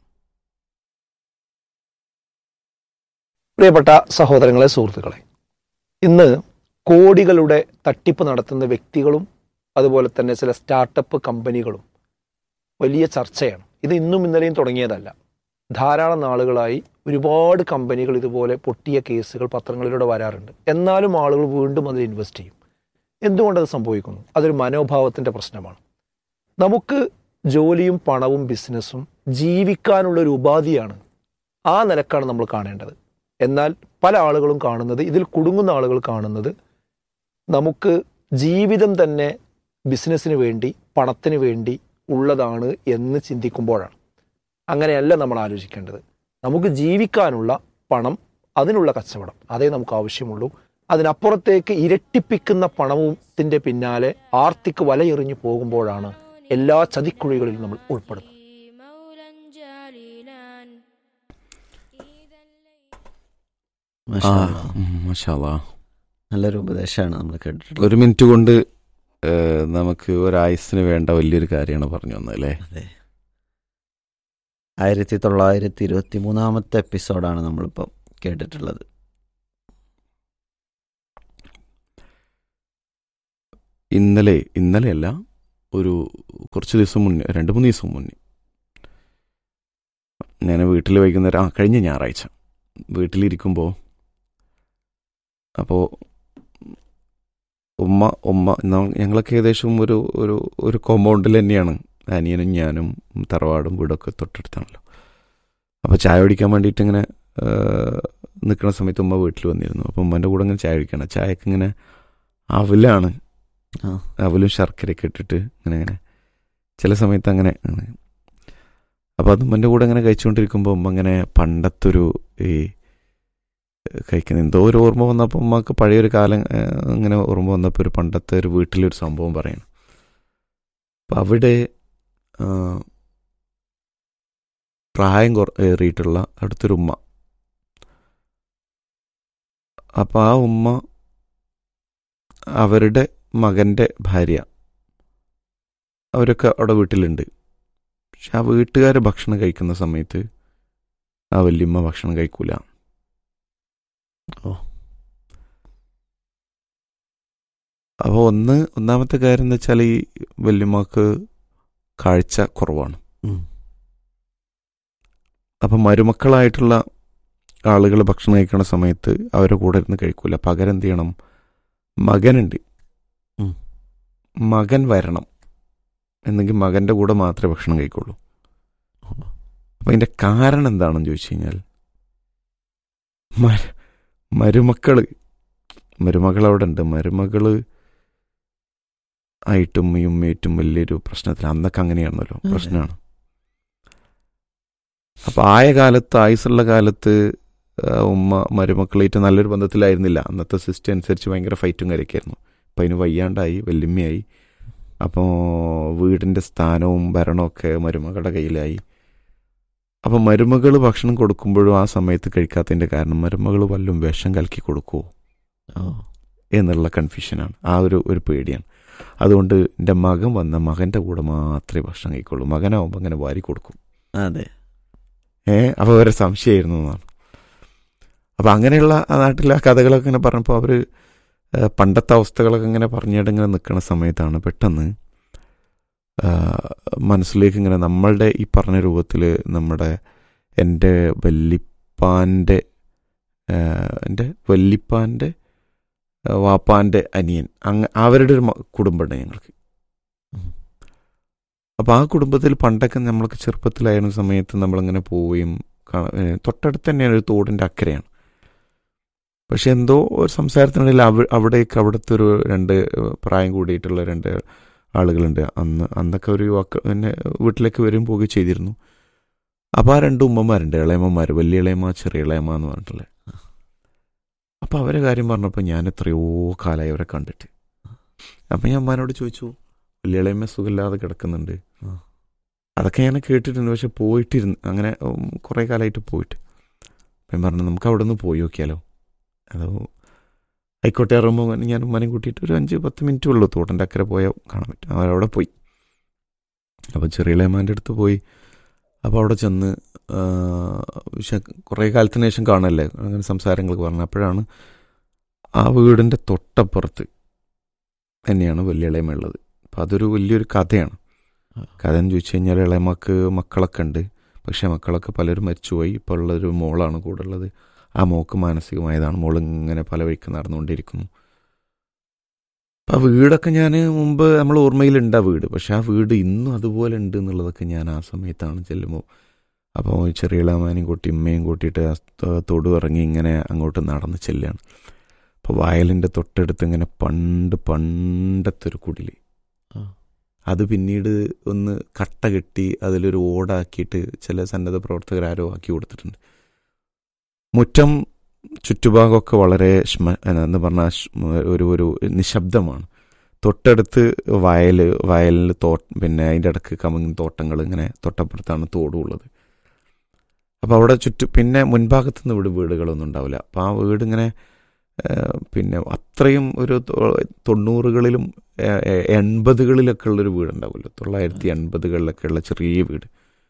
പ്രിയപ്പെട്ട സഹോദരങ്ങളെ സുഹൃത്തുക്കളെ ഇന്ന് കോടികളുടെ തട്ടിപ്പ് നടത്തുന്ന വ്യക്തികളും അതുപോലെ തന്നെ ചില സ്റ്റാർട്ടപ്പ് കമ്പനികളും വലിയ ചർച്ചയാണ് ഇത് ഇന്നും ഇന്നലെയും തുടങ്ങിയതല്ല ധാരാളം നാളുകളായി ഒരുപാട് കമ്പനികൾ ഇതുപോലെ പൊട്ടിയ കേസുകൾ പത്രങ്ങളിലൂടെ വരാറുണ്ട് എന്നാലും ആളുകൾ വീണ്ടും അതിൽ ഇൻവെസ്റ്റ് ചെയ്യും എന്തുകൊണ്ടത് സംഭവിക്കുന്നു അതൊരു മനോഭാവത്തിൻ്റെ പ്രശ്നമാണ് നമുക്ക് ജോലിയും പണവും ബിസിനസ്സും ജീവിക്കാനുള്ള ഒരു ഉപാധിയാണ് ആ നിലക്കാണ് നമ്മൾ കാണേണ്ടത് എന്നാൽ പല ആളുകളും കാണുന്നത് ഇതിൽ കുടുങ്ങുന്ന ആളുകൾ കാണുന്നത് നമുക്ക് ജീവിതം തന്നെ ബിസിനസ്സിന് വേണ്ടി പണത്തിന് വേണ്ടി ഉള്ളതാണ് എന്ന് ചിന്തിക്കുമ്പോഴാണ് അങ്ങനെയല്ല നമ്മൾ ആലോചിക്കേണ്ടത് നമുക്ക് ജീവിക്കാനുള്ള പണം അതിനുള്ള കച്ചവടം അതേ നമുക്ക് ആവശ്യമുള്ളൂ അതിനപ്പുറത്തേക്ക് ഇരട്ടിപ്പിക്കുന്ന പണത്തിന്റെ പിന്നാലെ ആർത്തിക്ക് വലയെറിഞ്ഞു പോകുമ്പോഴാണ് എല്ലാ ചതിക്കുഴികളിലും നമ്മൾ ഉൾപ്പെടുന്നത് مولا جليلا إذا മാഷാ ആ അല്ലാ. ഉം, മാഷാല്ലാ നല്ലൊരു ഉപദേശമാണ് നമ്മൾ കേട്ടിട്ടുള്ളത് ഒരു മിനിറ്റ് കൊണ്ട് ഏഹ്, നമുക്ക് ഒരായുസിന് വേണ്ട വലിയൊരു കാര്യമാണ് പറഞ്ഞു വന്നത് അല്ലേ അതെ ആയിരത്തി തൊള്ളായിരത്തി ഇരുപത്തി മൂന്നാമത്തെ എപ്പിസോഡാണ് നമ്മളിപ്പോൾ കേട്ടിട്ടുള്ളത് ഇന്നലെ ഇന്നലെയല്ല ഒരു കുറച്ച് ദിവസം മുന്നേ രണ്ട് മൂന്ന് ദിവസം മുന്നേ ഞാൻ വീട്ടിൽ വൈകുന്നേരം ആ കഴിഞ്ഞ ഞായറാഴ്ച വീട്ടിലിരിക്കുമ്പോൾ അപ്പോൾ ഉമ്മ ഉമ്മ ന- ഞങ്ങളൊക്കെ ഏകദേശം ഒരു ഒരു ഒരു കോമ്പൗണ്ടിൽ തന്നെയാണ് അനിയനും ഞാനും തറവാടും വീടൊക്കെ തൊട്ടടുത്താണല്ലോ അപ്പോൾ ചായ കുടിക്കാൻ വേണ്ടിയിട്ട് ഇങ്ങനെ നിൽക്കുന്ന സമയത്ത് ഉമ്മ വീട്ടിൽ വന്നിരുന്നു അപ്പോൾ ഉമ്മൻ്റെ കൂടെ ഇങ്ങനെ ചായ കുടിക്കണം ചായക്ക് ഇങ്ങനെ അവലാണ് ആ അവലും ശർക്കരയൊക്കെ ഇട്ടിട്ട് ഇങ്ങനെ ഇങ്ങനെ ചില സമയത്ത് അങ്ങനെ ആണ്. അപ്പോൾ അത് ഉമ്മൻ്റെ കൂടെ അങ്ങനെ കഴിച്ചുകൊണ്ടിരിക്കുമ്പോൾ ഉമ്മ ഇങ്ങനെ പണ്ടത്തൊരു ഈ കഴിക്കുന്ന എന്തോ ഒരു ഓർമ്മ വന്നപ്പോൾ ഉമ്മക്ക് പഴയൊരു കാലം ആ, ഇങ്ങനെ ഓർമ്മ വന്നപ്പോൾ ഒരു പണ്ടത്തെ ഒരു വീട്ടിലൊരു സംഭവം പറയണം അപ്പം അവിടെ ആ, പ്രായം കുറ ഏറിയിട്ടുള്ള അടുത്തൊരു ഉമ്മ അപ്പം ആ ഉമ്മ അവരുടെ മകൻ്റെ ഭാര്യ അവരൊക്കെ അവിടെ വീട്ടിലുണ്ട് പക്ഷെ ആ വീട്ടുകാർ ഭക്ഷണം കഴിക്കുന്ന സമയത്ത് ആ വല്യമ്മ ഭക്ഷണം കഴിക്കൂല ഓ. അപ്പോൾ ഒന്ന് ഒന്നാമത്തെ കാര്യം എന്ന് വെച്ചാൽ ഈ വല്യമ്മക്ക് കാഴ്ച കുറവാണ് ഉം. അപ്പം മരുമക്കളായിട്ടുള്ള ആളുകൾ ഭക്ഷണം കഴിക്കുന്ന സമയത്ത് അവരുടെ കൂടെ ഇരുന്ന് കഴിക്കൂല പകരം എന്ത് ചെയ്യണം മകനുണ്ട് ഉം. മകൻ വരണം എന്നെങ്കിൽ മകൻ്റെ കൂടെ മാത്രമേ ഭക്ഷണം കഴിക്കുള്ളൂ അപ്പം അതിൻ്റെ കാരണം എന്താണെന്ന് ചോദിച്ചു കഴിഞ്ഞാൽ മര- മരുമക്കള് മരുമകൾ അവിടെ ഉണ്ട് മരുമകള് ആയിട്ടും ഈ ഉമ്മയിട്ടും വലിയൊരു പ്രശ്നത്തിൽ അന്നൊക്കെ അങ്ങനെയാണല്ലോ അതെ. പ്രശ്നമാണ് അപ്പൊ ആയ കാലത്ത് ആയുസുള്ള കാലത്ത് ആ, ഉമ്മ മരുമക്കളായിട്ട് നല്ലൊരു ബന്ധത്തിലായിരുന്നില്ല അന്നത്തെ സിസ്റ്റം അനുസരിച്ച് ഭയങ്കര ഫൈറ്റും കാര്യമൊക്കെയായിരുന്നു അപ്പം അതിന് വയ്യാണ്ടായി വല്യമ്മയായി അപ്പോൾ വീടിൻ്റെ സ്ഥാനവും ഭരണവും ഒക്കെ മരുമകളുടെ കയ്യിലായി അപ്പം മരുമകൾ ഭക്ഷണം കൊടുക്കുമ്പോഴും ആ സമയത്ത് കഴിക്കാത്തതിൻ്റെ കാരണം മരുമകൾ വല്ലതും വിഷം കലക്കി കൊടുക്കുമോ ഓ എന്നുള്ള കൺഫ്യൂഷനാണ് ആ ഒരു ഒരു പേടിയാണ് അതുകൊണ്ട് എൻ്റെ മകൻ വന്ന മകൻ്റെ കൂടെ മാത്രമേ ഭക്ഷണം കഴിക്കുള്ളൂ മകനാവുമ്പോൾ അങ്ങനെ വാരി കൊടുക്കും അതെ ഏ അപ്പോൾ അവരെ സംശയമായിരുന്നു എന്നാണ് അപ്പോൾ അങ്ങനെയുള്ള ആ നാട്ടിലെ കഥകളൊക്കെ ഇങ്ങനെ പറഞ്ഞപ്പോൾ അവർ പണ്ടത്തെ അവസ്ഥകളൊക്കെ ഇങ്ങനെ പറഞ്ഞിട്ട് ഇങ്ങനെ നിൽക്കുന്ന സമയത്താണ് പെട്ടെന്ന് ആ, മനസ്സിലേക്ക് ഇങ്ങനെ നമ്മളുടെ ഈ പറഞ്ഞ രൂപത്തിൽ നമ്മുടെ എൻ്റെ വല്ലിപ്പാൻ്റെ ആ, എൻ്റെ വല്ലിപ്പാൻ്റെ ആ, വാപ്പാൻ്റെ അനിയൻ അങ്ങ അവരുടെ ഒരു മ- കുടുംബമുണ്ട് ഞങ്ങൾക്ക് ഉം. അപ്പോൾ ആ കുടുംബത്തിൽ പണ്ടൊക്കെ നമ്മൾക്ക് ചെറുപ്പത്തിലായിരുന്ന സമയത്ത് നമ്മളിങ്ങനെ പോവുകയും കാണാ- ഏ, തൊട്ടടുത്ത് തന്നെയാണ് ഒരു തോടിൻ്റെ അക്കരയാണ് പക്ഷെ എന്തോ ഒരു സംസാരത്തിനിടയിൽ അവ അവിടേക്ക് അവിടുത്തെ ഒരു രണ്ട് പ്രായം കൂടിയിട്ടുള്ള രണ്ട് ആളുകളുണ്ട് അന്ന് അന്നൊക്കെ ഒരു യുവാക്ക പിന്നെ വീട്ടിലേക്ക് വരും പോവുകയും ചെയ്തിരുന്നു അപ്പോൾ ആ രണ്ട് ഉമ്മമാരുണ്ട് ഇളയമ്മമാർ വലിയ ഇളയമ്മ ചെറിയ ഇളയമ്മ എന്ന് പറഞ്ഞിട്ടുള്ളത് അപ്പോൾ അവരെ കാര്യം പറഞ്ഞപ്പോൾ ഞാൻ എത്രയോ കാലമായി അവരെ കണ്ടിട്ട് അപ്പം ഞാൻ അമ്മാനോട് ചോദിച്ചു വലിയ ഇളയമ്മ സുഖമില്ലാതെ കിടക്കുന്നുണ്ട് ആ. അതൊക്കെ ഞാൻ കേട്ടിട്ടുണ്ട് പക്ഷെ പോയിട്ടിരുന്നു അങ്ങനെ ഉം, കുറേ കാലമായിട്ട് പോയിട്ട് അപ്പം ഞാൻ പറഞ്ഞു നമുക്ക് അവിടെ നിന്ന് പോയി നോക്കിയാലോ അതോ ആയിക്കോട്ടെ ഇറങ്ങുമ്പോൾ ഞാൻ ഉമ്മനെയും കൂട്ടിയിട്ട് ഒരു അഞ്ച് പത്ത് മിനിറ്റ് ഉള്ളൂ തോട്ടൻ്റെ അക്കരെ പോയാൽ കാണാൻ പറ്റും അവരവിടെ പോയി അപ്പോൾ ചെറിയ ഇളയമാൻ്റെ അടുത്ത് പോയി അപ്പോൾ അവിടെ ചെന്ന് ആ, പക്ഷെ കുറേ കാലത്തിന് ശേഷം കാണല്ലേ അങ്ങനെ സംസാരങ്ങളൊക്കെ പറഞ്ഞു അപ്പോഴാണ് ആ വീടിൻ്റെ തൊട്ടപ്പുറത്ത് തന്നെയാണ് വലിയ ഇളയമ ഉള്ളത് അപ്പം അതൊരു വലിയൊരു കഥയാണ് കഥ എന്ന് ചോദിച്ചു കഴിഞ്ഞാൽ ഇളയമക്ക് മക്കളൊക്കെ ഉണ്ട് പക്ഷേ മക്കളൊക്കെ പലരും മരിച്ചുപോയി ഇപ്പോൾ ഉള്ളൊരു മോളാണ് കൂടെ ഉള്ളത് ആ മോക്ക് മാനസികമായതാണ് മോൾ ഇങ്ങനെ പല വഴിക്ക് നടന്നുകൊണ്ടിരിക്കുന്നു അപ്പം ആ വീടൊക്കെ ഞാൻ മുമ്പ് നമ്മൾ ഓർമ്മയിലുണ്ട് ആ വീട് പക്ഷെ ആ വീട് ഇന്നും അതുപോലെ ഉണ്ട് എന്നുള്ളതൊക്കെ ഞാൻ ആ സമയത്താണ് ചെല്ലുമ്പോൾ അപ്പോൾ ചെറിയ ഇളമാനെയും കൂട്ടി ഉമ്മയും കൂട്ടിയിട്ട് ആ ത- തൊടു ഇറങ്ങി ഇങ്ങനെ അങ്ങോട്ട് നടന്ന് ചെല്ലുകയാണ് അപ്പോൾ വയലിൻ്റെ തൊട്ടടുത്ത് ഇങ്ങനെ പണ്ട് പണ്ടത്തെ ഒരു കുടില് ആ. അത് പിന്നീട് ഒന്ന് കട്ട കെട്ടി അതിലൊരു ഓടാക്കിയിട്ട് ചില സന്നദ്ധ പ്രവർത്തകർ ആരോ ആക്കി കൊടുത്തിട്ടുണ്ട് മുറ്റം ചുറ്റുഭാഗമൊക്കെ വളരെ ശ്മ എന്ന് പറഞ്ഞാൽ ശ്മ- ഒരു ഒരു നിശബ്ദമാണ് തൊട്ടടുത്ത് വയൽ വയലിൽ തോ പിന്നെ അതിൻ്റെ ഇടക്ക് കമുങ്ങിൻ തോട്ടങ്ങൾ ഇങ്ങനെ തൊട്ടപ്പുറത്താണ് തോടുള്ളത് അപ്പോൾ അവിടെ ചുറ്റും പിന്നെ മുൻഭാഗത്തു നിന്ന് ഇവിടെ വീടുകളൊന്നും ഉണ്ടാവില്ല അപ്പോൾ ആ വീട് ഇങ്ങനെ ഏഹ്, പിന്നെ അത്രയും ഒരു തൊ- തൊണ്ണൂറുകളിലും ഏഹ്, ഏഹ്, എൺപതുകളിലൊക്കെ ഉള്ളൊരു വീടുണ്ടാവുമല്ലോ തൊള്ളായിരത്തി എൺപതുകളിലൊക്കെ ഉള്ള ചെറിയ വീട്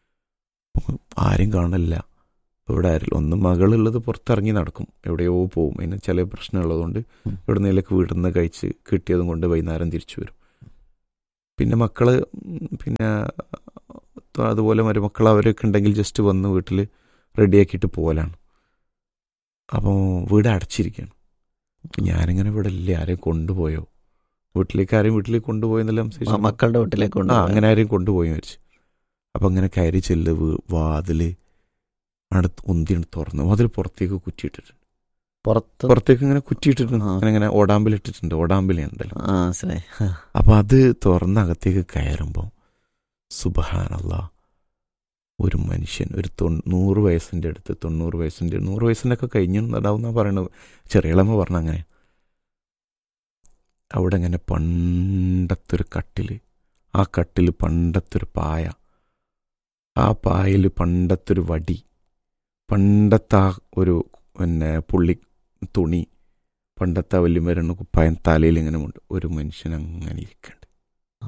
ആരും കാണില്ല ഇവിടെ ആരില്ല ഒന്ന് മകളുള്ളത് പുറത്തിറങ്ങി നടക്കും എവിടെയോ പോവും അതിന് ചില പ്രശ്നമുള്ളതുകൊണ്ട് ഉം. ഇവിടെ നിന്നേക്ക് വീട്ടിൽ നിന്ന് കഴിച്ച് കിട്ടിയതും കൊണ്ട് വൈകുന്നേരം തിരിച്ചു വരും പിന്നെ മക്കള് ഉം, പിന്നെ അതുപോലെ മരുമക്കൾ അവരൊക്കെ ഉണ്ടെങ്കിൽ ജസ്റ്റ് വന്ന് വീട്ടിൽ റെഡിയാക്കിയിട്ട് പോകലാണ് അപ്പോൾ വീട് അടച്ചിരിക്കുകയാണ് അപ്പൊ ഞാനിങ്ങനെ ഇവിടെ ഇല്ല ആരെയും കൊണ്ടുപോയോ വീട്ടിലേക്ക് ആരെയും വീട്ടിലേക്ക് കൊണ്ടുപോയെന്നല്ല മ- മക്കളുടെ വീട്ടിലേക്ക് ആ കൊണ്ടുപോയി. അങ്ങനെ ആരെയും കൊണ്ടുപോയി മരിച്ചു അപ്പം അങ്ങനെ കയറി ചെല്ല് വീ- വാതില് അടുത്ത് ഒന്തിയാണ് തുറന്നു വാതിൽ പുറത്തേക്ക് കുറ്റിയിട്ടിട്ടുണ്ട് പുറത്ത് പുറത്തേക്ക് ഇങ്ങനെ കുറ്റിയിട്ടിട്ടുണ്ട് ആ. അങ്ങനെ ഇങ്ങനെ ഓടാമ്പിലിട്ടിട്ടുണ്ട് ഓടാമ്പിലുണ്ടല്ലോ ആ മനസ്സിലായി ആ. അപ്പൊ അത് തുറന്ന് അകത്തേക്ക് കയറുമ്പോൾ സുബഹാനല്ല ഒരു മനുഷ്യൻ ഒരു തൊണ്ണൂറ് വയസ്സിൻ്റെ അടുത്ത് തൊണ്ണൂറ് വയസ്സിൻ്റെ നൂറ് വയസ്സിൻ്റെ ഒക്കെ കഴിഞ്ഞു നടാവുന്ന പറയണത് ചെറിയളമ്മ പറഞ്ഞ അങ്ങനെ അവിടെ ഇങ്ങനെ പണ്ടത്തൊരു കട്ടില് ആ കട്ടില് പണ്ടത്തൊരു പായ ആ പായൽ പണ്ടത്തൊരു വടി പണ്ടത്തെ ആ ഒരു പിന്നെ പുള്ളി തുണി പണ്ടത്തെ വല്യമരണ കുപ്പായം തലയിൽ ഇങ്ങനെ ഉണ്ട് ഒരു മനുഷ്യൻ അങ്ങനെ ഇരിക്കുന്നുണ്ട് ആ.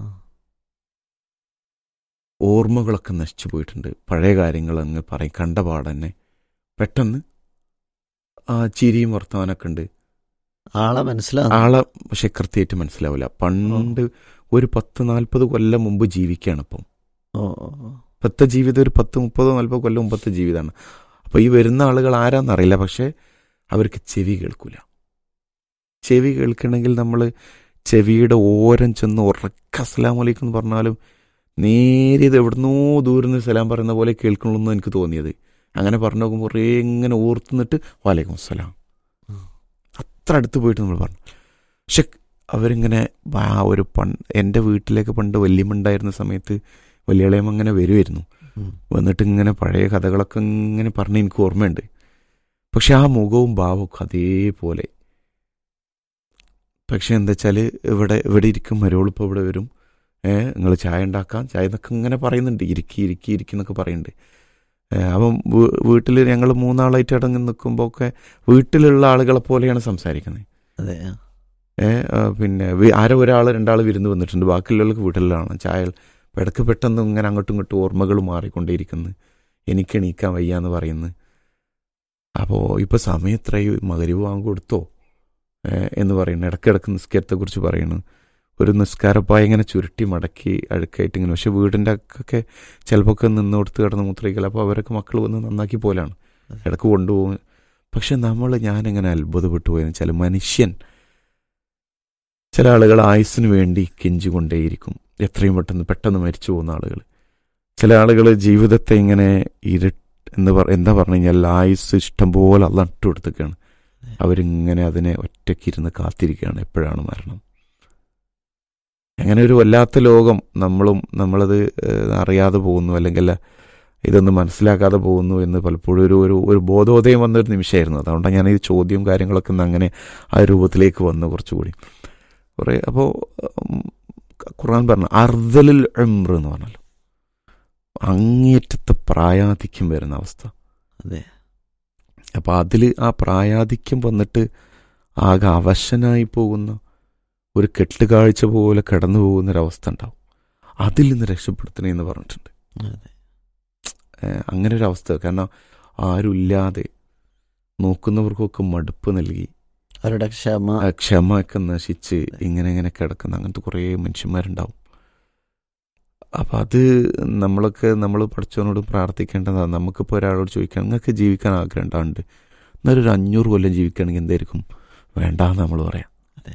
ഓർമ്മകളൊക്കെ നശിച്ചു പോയിട്ടുണ്ട് പഴയ കാര്യങ്ങൾ അങ്ങ് പറയും കണ്ട പാടന്നെ പെട്ടെന്ന് ആ ചിരിയും വർത്തമാനമൊക്കെ ഉണ്ട് ആളെ മനസ്സിലാവും ആളെ പക്ഷെ കൃത്യമായിട്ട് മനസ്സിലാവില്ല പണ്ട് ഒരു പത്ത് നാൽപ്പത് കൊല്ലം മുമ്പ് ജീവിക്കുകയാണ് ഇപ്പം ഓ ഓ, ഓ. ഇപ്പോഴത്തെ ജീവിതം ഒരു പത്ത് മുപ്പതോ നാൽപ്പതോ കൊല്ലം മുമ്പത്തെ ജീവിതമാണ് അപ്പോൾ ഈ വരുന്ന ആളുകൾ ആരാന്നറിയില്ല പക്ഷേ അവർക്ക് ചെവി കേൾക്കൂല ചെവി കേൾക്കണമെങ്കിൽ നമ്മൾ ചെവിയുടെ ഓരം ചെന്ന് ഉറക്ക അസ്സലാമു അലൈക്കും എന്ന് പറഞ്ഞാലും നേരെ ഇത് എവിടുന്നോ ദൂരം നിന്ന് സലാം പറയുന്ന പോലെ കേൾക്കണമെന്ന് എനിക്ക് തോന്നിയത് അങ്ങനെ പറഞ്ഞു നോക്കുമ്പോൾ കുറേ ഇങ്ങനെ ഓർത്തുന്നിട്ട് വാലേക്കും അസ്സലാം അത്ര അടുത്ത് പോയിട്ട് നമ്മൾ പറഞ്ഞു പക്ഷെ അവരിങ്ങനെ ആ ഒരു പൺ എൻ്റെ വീട്ടിലേക്ക് പണ്ട് വല്യമ്മണ്ടായിരുന്ന സമയത്ത് വലിയളയം അങ്ങനെ വരുമായിരുന്നു ഉം. വന്നിട്ട് ഇങ്ങനെ പഴയ കഥകളൊക്കെ ഇങ്ങനെ പറഞ്ഞ് എനിക്ക് ഓർമ്മയുണ്ട് പക്ഷെ ആ മുഖവും ഭാവമൊക്കെ അതേപോലെ പക്ഷെ എന്താ വെച്ചാൽ ഇവിടെ ഇവിടെ ഇരിക്കും മരോളിപ്പോൾ ഇവിടെ വരും ഏ നിങ്ങൾ ചായ ഉണ്ടാക്കാം ചായ എന്നൊക്കെ ഇങ്ങനെ പറയുന്നുണ്ട് ഇരിക്കി ഇരിക്കി ഇരിക്കി എന്നൊക്കെ പറയുന്നുണ്ട് ഏ, അപ്പം വീട്ടിൽ ഞങ്ങൾ മൂന്നാളായിട്ട് അടങ്ങി നിൽക്കുമ്പോൾ ഒക്കെ വീട്ടിലുള്ള ആളുകളെ പോലെയാണ് സംസാരിക്കുന്നത് അതെ ആ. ഏ, ആ, പിന്നെ വി- ആരോ ഒരാൾ രണ്ടാൾ വിരുന്ന് വന്നിട്ടുണ്ട് ബാക്കിയുള്ളവർക്ക് വീട്ടിലാണ് ചായ ഇടയ്ക്ക് പെട്ടെന്ന് ഇങ്ങനെ അങ്ങോട്ടും ഇങ്ങോട്ടും ഓർമ്മകൾ മാറിക്കൊണ്ടേയിരിക്കുന്നു എനിക്ക് എണീക്കാൻ വയ്യ എന്ന് പറയുന്നു അപ്പോൾ ഇപ്പോൾ സമയം എത്രയോ മകരുവ് വാങ്ങി കൊടുത്തോ ഏ, എന്ന് പറയുന്നു ഇടയ്ക്കിടയ്ക്ക് നിസ്കാരത്തെക്കുറിച്ച് പറയുന്നു ഒരു നിസ്കാരപ്പായ ഇങ്ങനെ ചുരുട്ടി മടക്കി അഴുക്കായിട്ട് ഇങ്ങനെ പക്ഷെ വീടിൻ്റെ ഒക്കെ ചിലപ്പോൾ ഒക്കെ നിന്ന് കൊടുത്ത് കിടന്ന് മുദ്രയിക്കല അപ്പോൾ അവരൊക്കെ മക്കൾ വന്ന് നന്നാക്കി പോലാണ് ഇടയ്ക്ക് കൊണ്ടുപോകും പക്ഷെ നമ്മൾ ഞാനിങ്ങനെ അത്ഭുതപ്പെട്ടു പോയെന്ന് വെച്ചാൽ മനുഷ്യൻ ചില ആളുകൾ ആയുസ്സിന് വേണ്ടി കെഞ്ചിക്കൊണ്ടേയിരിക്കും എത്രയും പെട്ടെന്ന് പെട്ടെന്ന് മരിച്ചു പോകുന്ന ആളുകൾ ചില ആളുകൾ ജീവിതത്തെ ഇങ്ങനെ ഇര എന്ന് പറ എന്താ പറഞ്ഞു കഴിഞ്ഞാൽ ആയുസ് ഇഷ്ടം പോലെ അത് നട്ടു കൊടുത്തേക്കാണ് അവരിങ്ങനെ അതിനെ ഒറ്റയ്ക്കിരുന്ന് കാത്തിരിക്കുകയാണ് എപ്പോഴാണ് മരണം അങ്ങനെ ഒരു വല്ലാത്ത ലോകം നമ്മളും നമ്മളത് ഏഹ്, അറിയാതെ പോകുന്നു അല്ലെങ്കിൽ ഇതൊന്നും മനസ്സിലാക്കാതെ പോകുന്നു എന്ന് പലപ്പോഴും ഒരു ഒരു ഒരു ബോധോദയം വന്നൊരു നിമിഷമായിരുന്നു അതുകൊണ്ടാണ് ഞാൻ ഈ ചോദ്യവും കാര്യങ്ങളൊക്കെ ഒന്ന് അങ്ങനെ ആ രൂപത്തിലേക്ക് വന്നു കുറച്ചുകൂടി കുറേ അപ്പോൾ ഖുർആൻ പറഞ്ഞു അർദലുൽ ഉംർ എന്ന് പറഞ്ഞല്ലോ അങ്ങേറ്റത്തെ പ്രായാധിക്യം വരുന്ന അവസ്ഥ അതെ അപ്പം അതിൽ ആ പ്രായാധിക്യം വന്നിട്ട് ആകെ അവശനായി പോകുന്ന ഒരു കെട്ടുകാഴ്ച പോലെ കടന്നു പോകുന്ന ഒരവസ്ഥ ഉണ്ടാവും അതിൽ നിന്ന് രക്ഷപ്പെടുത്തണേ എന്ന് പറഞ്ഞിട്ടുണ്ട് അതെ ഏഹ് അങ്ങനെ ഒരു അവസ്ഥ കാരണം ആരുമില്ലാതെ നോക്കുന്നവർക്കൊക്കെ മടുപ്പ് നൽകി അവരുടെ ക്ഷമ ആ ക്ഷമയൊക്കെ നശിച്ച് ഇങ്ങനെ ഇങ്ങനെ കിടക്കുന്ന അങ്ങനത്തെ കുറേ മനുഷ്യന്മാരുണ്ടാവും അപ്പം അത് നമ്മളൊക്കെ നമ്മൾ പഠിച്ചവനോട് പ്രാർത്ഥിക്കേണ്ടതാണ് നമുക്കിപ്പോൾ ഒരാളോട് ചോദിക്കാൻ നിങ്ങൾക്ക് ജീവിക്കാൻ ആഗ്രഹം ഉണ്ടാവുന്നുണ്ട് എന്നാലും ഒരു അഞ്ഞൂറ് കൊല്ലം ജീവിക്കുകയാണെങ്കിൽ എന്തായിരിക്കും വേണ്ടാന്ന് നമ്മൾ പറയാം അതെ.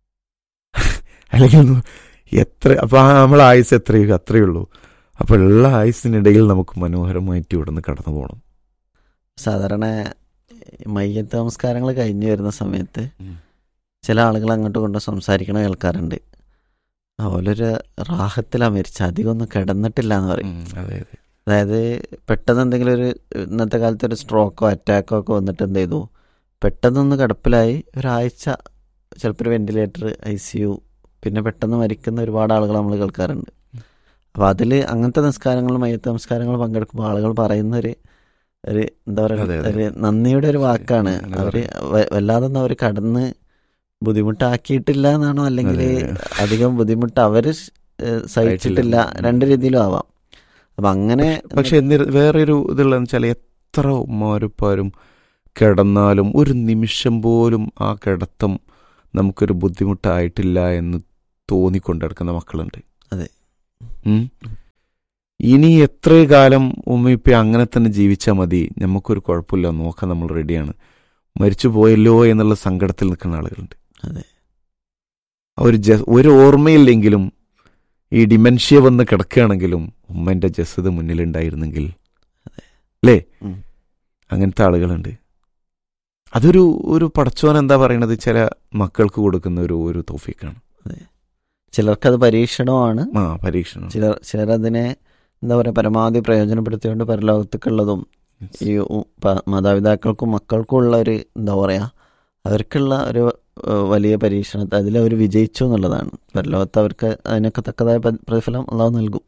അല്ലെങ്കിൽ ഒന്ന് എത്ര അപ്പം ആ നമ്മളെ ആയുസ് എത്രയോ അത്രയേ ഉള്ളൂ അപ്പോൾ ഉള്ള ആയുസിനിടയിൽ നമുക്ക് മനോഹരമായിട്ട് ഇവിടെ നിന്ന് കടന്നു പോകണം സാധാരണ മയ്യത്ത് നമസ്കാരങ്ങൾ കഴിഞ്ഞു വരുന്ന സമയത്ത് ചില ആളുകൾ അങ്ങോട്ട് കൊണ്ട് സംസാരിക്കണ കേൾക്കാറുണ്ട് അവലൊരു റാഹത്തിലാണ് മരിച്ച അധികം ഒന്നും കിടന്നിട്ടില്ല എന്ന് പറയും ഉം, അതെ അതെ അതായത് പെട്ടെന്ന് എന്തെങ്കിലും ഒരു ഇന്നത്തെ കാലത്ത് ഒരു സ്ട്രോക്കോ അറ്റാക്കോ ഒക്കെ വന്നിട്ട് എന്ത് ചെയ്തു പെട്ടെന്നൊന്ന് കിടപ്പിലായി ഒരാഴ്ച ചിലപ്പോൾ ഒരു വെന്റിലേറ്റർ ഐ സി യു പിന്നെ പെട്ടെന്ന് മരിക്കുന്ന ഒരുപാട് ആളുകൾ നമ്മൾ കേൾക്കാറുണ്ട് അപ്പോൾ അതിൽ അങ്ങനത്തെ നിസ്കാരങ്ങൾ മയ്യത്ത് നമസ്കാരങ്ങൾ പങ്കെടുക്കുമ്പോൾ ആളുകൾ പറയുന്ന ഒരു ഒരു എന്താ അതെ, പറയുക അതെ. ഒരു നന്ദിയുടെ ഒരു വാക്കാണ് അങ്ങനെ അവർ പറയും. വല്ലാതെ ഒന്നും അവർ കടന്ന് ബുദ്ധിമുട്ടാക്കിയിട്ടില്ല എന്നാണോ അല്ലെങ്കിൽ അതെ, അതെ. അധികം ബുദ്ധിമുട്ട് അവര് സ്- ഏഹ് സഹിച്ചിട്ടില്ല ഉം. രണ്ട് രീതിയിലും ആവാം അപ്പൊ അങ്ങനെ പക്ഷെ എന്നി വേറൊരു ഇതുള്ളതെന്ന് വെച്ചാൽ എത്ര ഉമ്മാരുപ്പാരും കിടന്നാലും ഒരു നിമിഷം പോലും ആ കിടത്തം നമുക്കൊരു ബുദ്ധിമുട്ടായിട്ടില്ല എന്ന് തോന്നിക്കൊണ്ടിടക്കുന്ന മക്കളുണ്ട് അതെ. ഉം. ഇനി എത്ര കാലം ഉമ്മയിപ്പ അങ്ങനെ തന്നെ ജീവിച്ചാൽ മതി നമുക്കൊരു കുഴപ്പമില്ല നോക്കാൻ നമ്മൾ റെഡിയാണ് മരിച്ചു പോയല്ലോ എന്നുള്ള സങ്കടത്തിൽ നിൽക്കുന്ന ആളുകളുണ്ട് അതെ ഒരു ജ ഒരു ഓർമ്മയില്ലെങ്കിലും ഈ ഡിമെൻഷ്യ വന്ന് കിടക്കുകയാണെങ്കിലും ഉമ്മന്റെ ജസത് മുന്നിലുണ്ടായിരുന്നെങ്കിൽ അല്ലേ ഉം. അങ്ങനത്തെ ആളുകളുണ്ട് അതൊരു ഒരു പടച്ചോൻ എന്താ പറയണത് ചില മക്കൾക്ക് കൊടുക്കുന്ന ഒരു ഒരു തോഫിക്കാണ് ചിലർക്കത് പരീക്ഷണമാണ് ആ പരീക്ഷണം ചിലർ ചിലരതിനെ എന്താ പറയുക പരമാവധി പ്രയോജനപ്പെടുത്തിക്കൊണ്ട് പരലോകത്തേക്കുള്ളതും ഈ ഉ- പ- മാതാപിതാക്കൾക്കും മക്കൾക്കും ഉള്ള ഒരു എന്താ പറയുക അവർക്കുള്ള ഒരു ഏഹ്, വലിയ പരീക്ഷണത്തെ അതിൽ അവർ വിജയിച്ചു എന്നുള്ളതാണ് പരലോകത്ത് അവർക്ക് അതിനൊക്കെ തക്കതായ പ- പ്രതിഫലം അള്ളാഹു നൽകും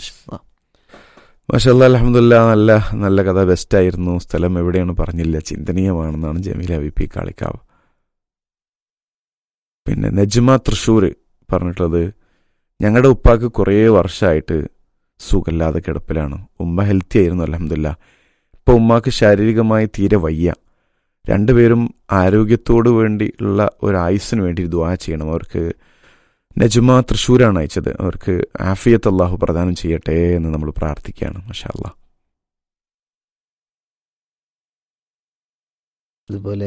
മാഷല്ല അലഹമുല്ല നല്ല നല്ല കഥ ബെസ്റ്റായിരുന്നു സ്ഥലം എവിടെയാണ് പറഞ്ഞില്ല ചിന്തനീയമാണെന്നാണ് ജമീല വി പി കാളിക്കാവ് പിന്നെ നജ്മ തൃശ്ശൂർ പറഞ്ഞിട്ടുള്ളത് ഞങ്ങളുടെ ഉപ്പാക്ക് കുറേ വർഷമായിട്ട് സുഖമില്ലാതെ കിടപ്പിലാണ് ഉമ്മ ഹെൽത്തി ആയിരുന്നു അലഹമില്ല ഇപ്പൊ ഉമ്മാക്ക് ശാരീരികമായി തീരെ വയ്യ രണ്ടുപേരും ആരോഗ്യത്തോടു വേണ്ടി ഉള്ള ഒരു ആയുസ്സിന് വേണ്ടി ദുആ ചെയ്യണം അവർക്ക് നജ്മ തൃശ്ശൂരാണ് അയച്ചത് അവർക്ക് ആഫിയത്ത് അള്ളാഹു പ്രദാനം ചെയ്യട്ടെ എന്ന് നമ്മൾ പ്രാർത്ഥിക്കുകയാണ് മഷാ അല്ലാ അതുപോലെ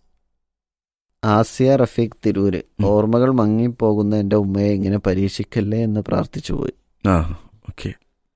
ആസിയ റഫീഖ് തിരൂര് ഉം. ഓർമ്മകൾ മങ്ങിപ്പോകുന്ന എൻ്റെ ഉമ്മയെ ഇങ്ങനെ പരീക്ഷിക്കല്ലേ എന്ന് പ്രാർത്ഥിച്ചു പോയി ആ ഓക്കെ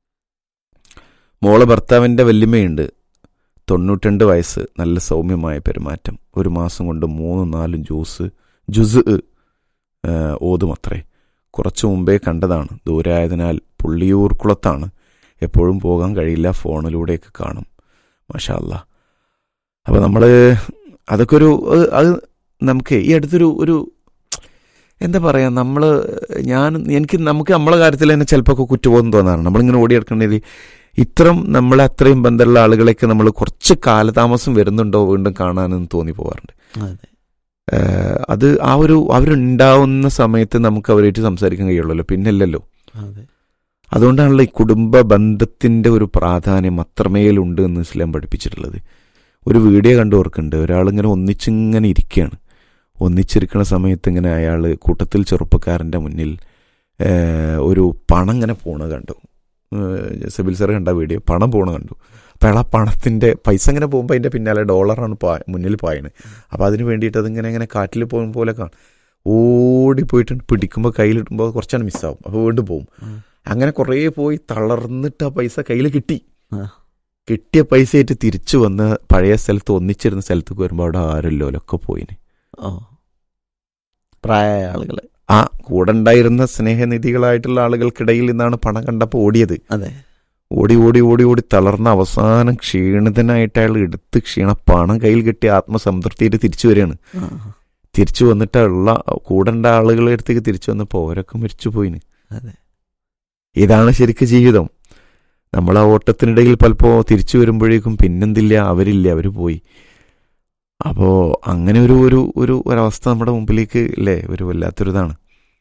മോളെ ഭർത്താവിൻ്റെ വല്യമ്മയുണ്ട് തൊണ്ണൂറ്റിരണ്ട് വയസ്സ് നല്ല സൗമ്യമായ പെരുമാറ്റം ഒരു മാസം കൊണ്ട് മൂന്നും നാലും ജ്യൂസ് ജുസ് ഓതുമത്രേ കുറച്ചു മുമ്പേ കണ്ടതാണ് ദൂരായതിനാൽ പുള്ളിയൂർക്കുളത്താണ് എപ്പോഴും പോകാൻ കഴിയില്ല ഫോണിലൂടെയൊക്കെ കാണും മാഷാ അല്ലാ അപ്പോൾ നമ്മൾ അതൊക്കെ ഒരു അത് അത് നമുക്ക് ഈ അടുത്തൊരു ഒരു എന്താ പറയുക നമ്മൾ ഞാൻ എനിക്ക് നമുക്ക് നമ്മളെ കാര്യത്തിൽ തന്നെ ചിലപ്പോൾ ഒക്കെ കുറ്റബോധം തോന്നാറുണ്ട് നമ്മളിങ്ങനെ ഓടിയെടുക്കണതിൽ ഇത്തരം നമ്മളെ അത്രയും ബന്ധമുള്ള ആളുകളെയൊക്കെ നമ്മൾ കുറച്ച് കാലതാമസം വരുന്നുണ്ടോ വീണ്ടും കാണാനെന്ന് തോന്നി പോകാറുണ്ട് അതെ ഏഹ് അത് ആ ഒരു അവരുണ്ടാവുന്ന സമയത്ത് നമുക്ക് അവരായിട്ട് സംസാരിക്കാൻ കഴിയുള്ളല്ലോ പിന്നല്ലല്ലോ അതെ അതുകൊണ്ടാണല്ലോ ഈ കുടുംബ ബന്ധത്തിന്റെ ഒരു പ്രാധാന്യം അത്രമേലുണ്ട് എന്ന് ഇസ്ലാം പഠിപ്പിച്ചിട്ടുള്ളത് ഒരു വീഡിയോ കണ്ടു ഓർക്കുന്നുണ്ട് ഒരാളിങ്ങനെ ഒന്നിച്ചിങ്ങനെ ഇരിക്കുകയാണ് ഒന്നിച്ചിരിക്കുന്ന സമയത്ത് ഇങ്ങനെ അയാൾ കൂട്ടത്തിൽ ചെറുപ്പക്കാരൻ്റെ മുന്നിൽ ഏഹ്, ഒരു പണം ഇങ്ങനെ പോണ കണ്ടു ഏഹ്, സിബിൽ സാർ കണ്ട വീഡിയോ പണം പോണ കണ്ടു അപ്പോൾ അയാൾ ആ പണത്തിൻ്റെ പൈസ ഇങ്ങനെ പോകുമ്പോൾ അതിൻ്റെ പിന്നാലെ ഡോളറാണ് പാ മുന്നിൽ പായണത് അപ്പോൾ അതിന് വേണ്ടിയിട്ട് അതിങ്ങനെ ഇങ്ങനെ കാറ്റിൽ പോകും പോലെ കാണും ഓടിപ്പോയിട്ട് പിടിക്കുമ്പോൾ കയ്യിലിടുമ്പോൾ കുറച്ചാണ് മിസ്സാവും അപ്പോൾ വീണ്ടും പോകും ഉം. അങ്ങനെ കുറേ പോയി തളർന്നിട്ട് ആ പൈസ കയ്യിൽ കിട്ടി ആ. കിട്ടിയ പൈസയായിട്ട് തിരിച്ചു വന്ന് പഴയ സ്ഥലത്ത് ഒന്നിച്ചിരുന്ന സ്ഥലത്തേക്ക് വരുമ്പോൾ അവിടെ ആരല്ലോ ഒക്കെ പോയിന് ഓ പ്രായമായ ആളുകൾ ആ കൂടെ ഉണ്ടായിരുന്ന സ്നേഹനിധികളായിട്ടുള്ള ആളുകൾക്കിടയിൽ നിന്നാണ് പണം കണ്ടപ്പോൾ ഓടിയത് അതെ ഓടി ഓടി ഓടി ഓടി തളർന്ന അവസാനം ക്ഷീണിതനായിട്ട് അയാൾ എടുത്ത് ക്ഷീണ പണം കയ്യിൽ കിട്ടി ആത്മസംതൃപ്തിയിട്ട് തിരിച്ചു വരികയാണ് ആ, തിരിച്ചു വന്നിട്ടുള്ള കൂടേണ്ട ആളുകളുടെ അടുത്തേക്ക് തിരിച്ചു വന്നപ്പോൾ ഓരൊക്കെ മരിച്ചു പോയിന് അതെ ഇതാണ് ശരിക്കും ജീവിതം നമ്മൾ ആ ഓട്ടത്തിനിടയിൽ പലപ്പോൾ തിരിച്ചു വരുമ്പോഴേക്കും പിന്നെന്തില്ല അവരില്ല അവർ പോയി അപ്പോൾ അങ്ങനെ ഒരു ഒരു ഒരു ഒരവസ്ഥ നമ്മുടെ മുമ്പിലേക്ക് അല്ലേ ഒരു വല്ലാത്തൊരിതാണ്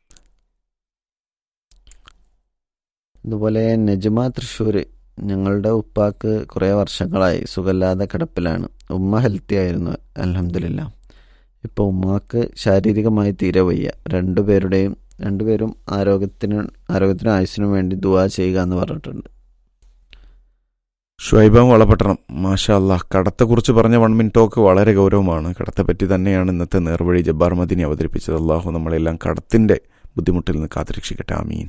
ഇതുപോലെ നജ്മ തൃശ്ശൂർ ഞങ്ങളുടെ ഉപ്പാക്ക് കുറേ വർഷങ്ങളായി സുഖമില്ലാതെ കിടപ്പിലാണ് ഉമ്മ ഹെൽത്തി ആയിരുന്നു അലഹമില്ല ഇപ്പോൾ ഉമ്മാക്ക് ശാരീരികമായി തീരെ വയ്യ രണ്ടുപേരുടെയും രണ്ടുപേരും ആരോഗ്യത്തിന് ആരോഗ്യത്തിനും ആയുസ്സിനും വേണ്ടി ദുവാ ചെയ്യുക എന്ന് പറഞ്ഞിട്ടുണ്ട് ഷുഹൈബാം വളപട്ടണം മാഷാ അല്ലാ കടത്തെക്കുറിച്ച് പറഞ്ഞ വൺ മിൻ ടോക്ക് വളരെ ഗൗരവമാണ് കടത്തെ പറ്റി തന്നെയാണ് ഇന്നത്തെ നേർവഴി ജബ്ബാർ മദിനി അവതരിപ്പിച്ചത് അള്ളാഹു നമ്മളെല്ലാം കടത്തിന്റെ ബുദ്ധിമുട്ടിൽ നിന്ന് കാത്തിരക്ഷിക്കട്ടെ ആമീൻ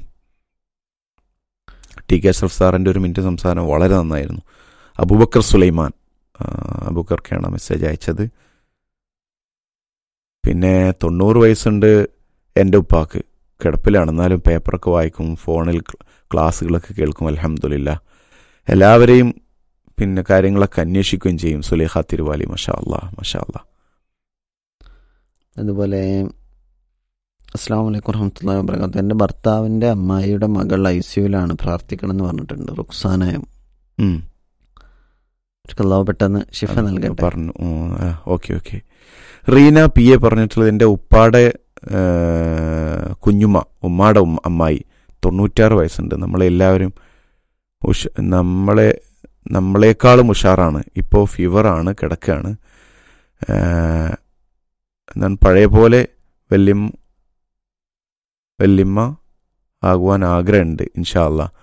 ടി കെ അഷ്റഫ് സാറിൻ്റെ ഒരു മിനിറ്റ് സംസാരം വളരെ നന്നായിരുന്നു അബൂബക്കർ സുലൈമാൻ ആ, അബൂബക്കർക്കാണ് മെസ്സേജ് അയച്ചത് പിന്നെ തൊണ്ണൂറ് വയസ്സുണ്ട് എൻ്റെ ഉപ്പാക്ക് കിടപ്പിലാണ് എന്നാലും പേപ്പറൊക്കെ വായിക്കും ഫോണിൽ ക്ല- ക്ലാസ്സുകളൊക്കെ കേൾക്കും അലഹമില്ല എല്ലാവരെയും പിന്നെ കാര്യങ്ങളൊക്കെ അന്വേഷിക്കുകയും ചെയ്യും സുലേഖ തിരുവാലി മഷാ അല്ലാ മഷാ അല്ലാ അതുപോലെ അസ്സാം വലൈക്കും വറഹമത്തുള്ള വാബർക്കാത്തു എൻ്റെ ഭർത്താവിൻ്റെ അമ്മായിയുടെ മകൾ ഐ സിയുലാണ് പ്രാർത്ഥിക്കണം എന്ന് പറഞ്ഞിട്ടുണ്ട് റുക്സാനയം ഉം. അള്ളാഹു പെട്ടെന്ന് ഷിഫ നൽകട്ടെ പറഞ്ഞു okay okay Reena P A പറഞ്ഞിട്ടുള്ളത് എൻ്റെ ഉപ്പാടെ ആ, കുഞ്ഞുമ്മ ഉമ്മാടെ ഉമ്മ അമ്മായി തൊണ്ണൂറ്റാറ് വയസ്സുണ്ട് നമ്മളെല്ലാവരും ഉഷ നമ്മളെ നമ്മളെക്കാളും ഉഷാറാണ് ഇപ്പോൾ ഫീവറാണ് കിടക്കുകയാണ് ആ, എന്താണ് പഴയ പോലെ വല്യം വല്യമ്മ ആകുവാൻ ആഗ്രഹമുണ്ട് ഇൻഷാ അല്ലാ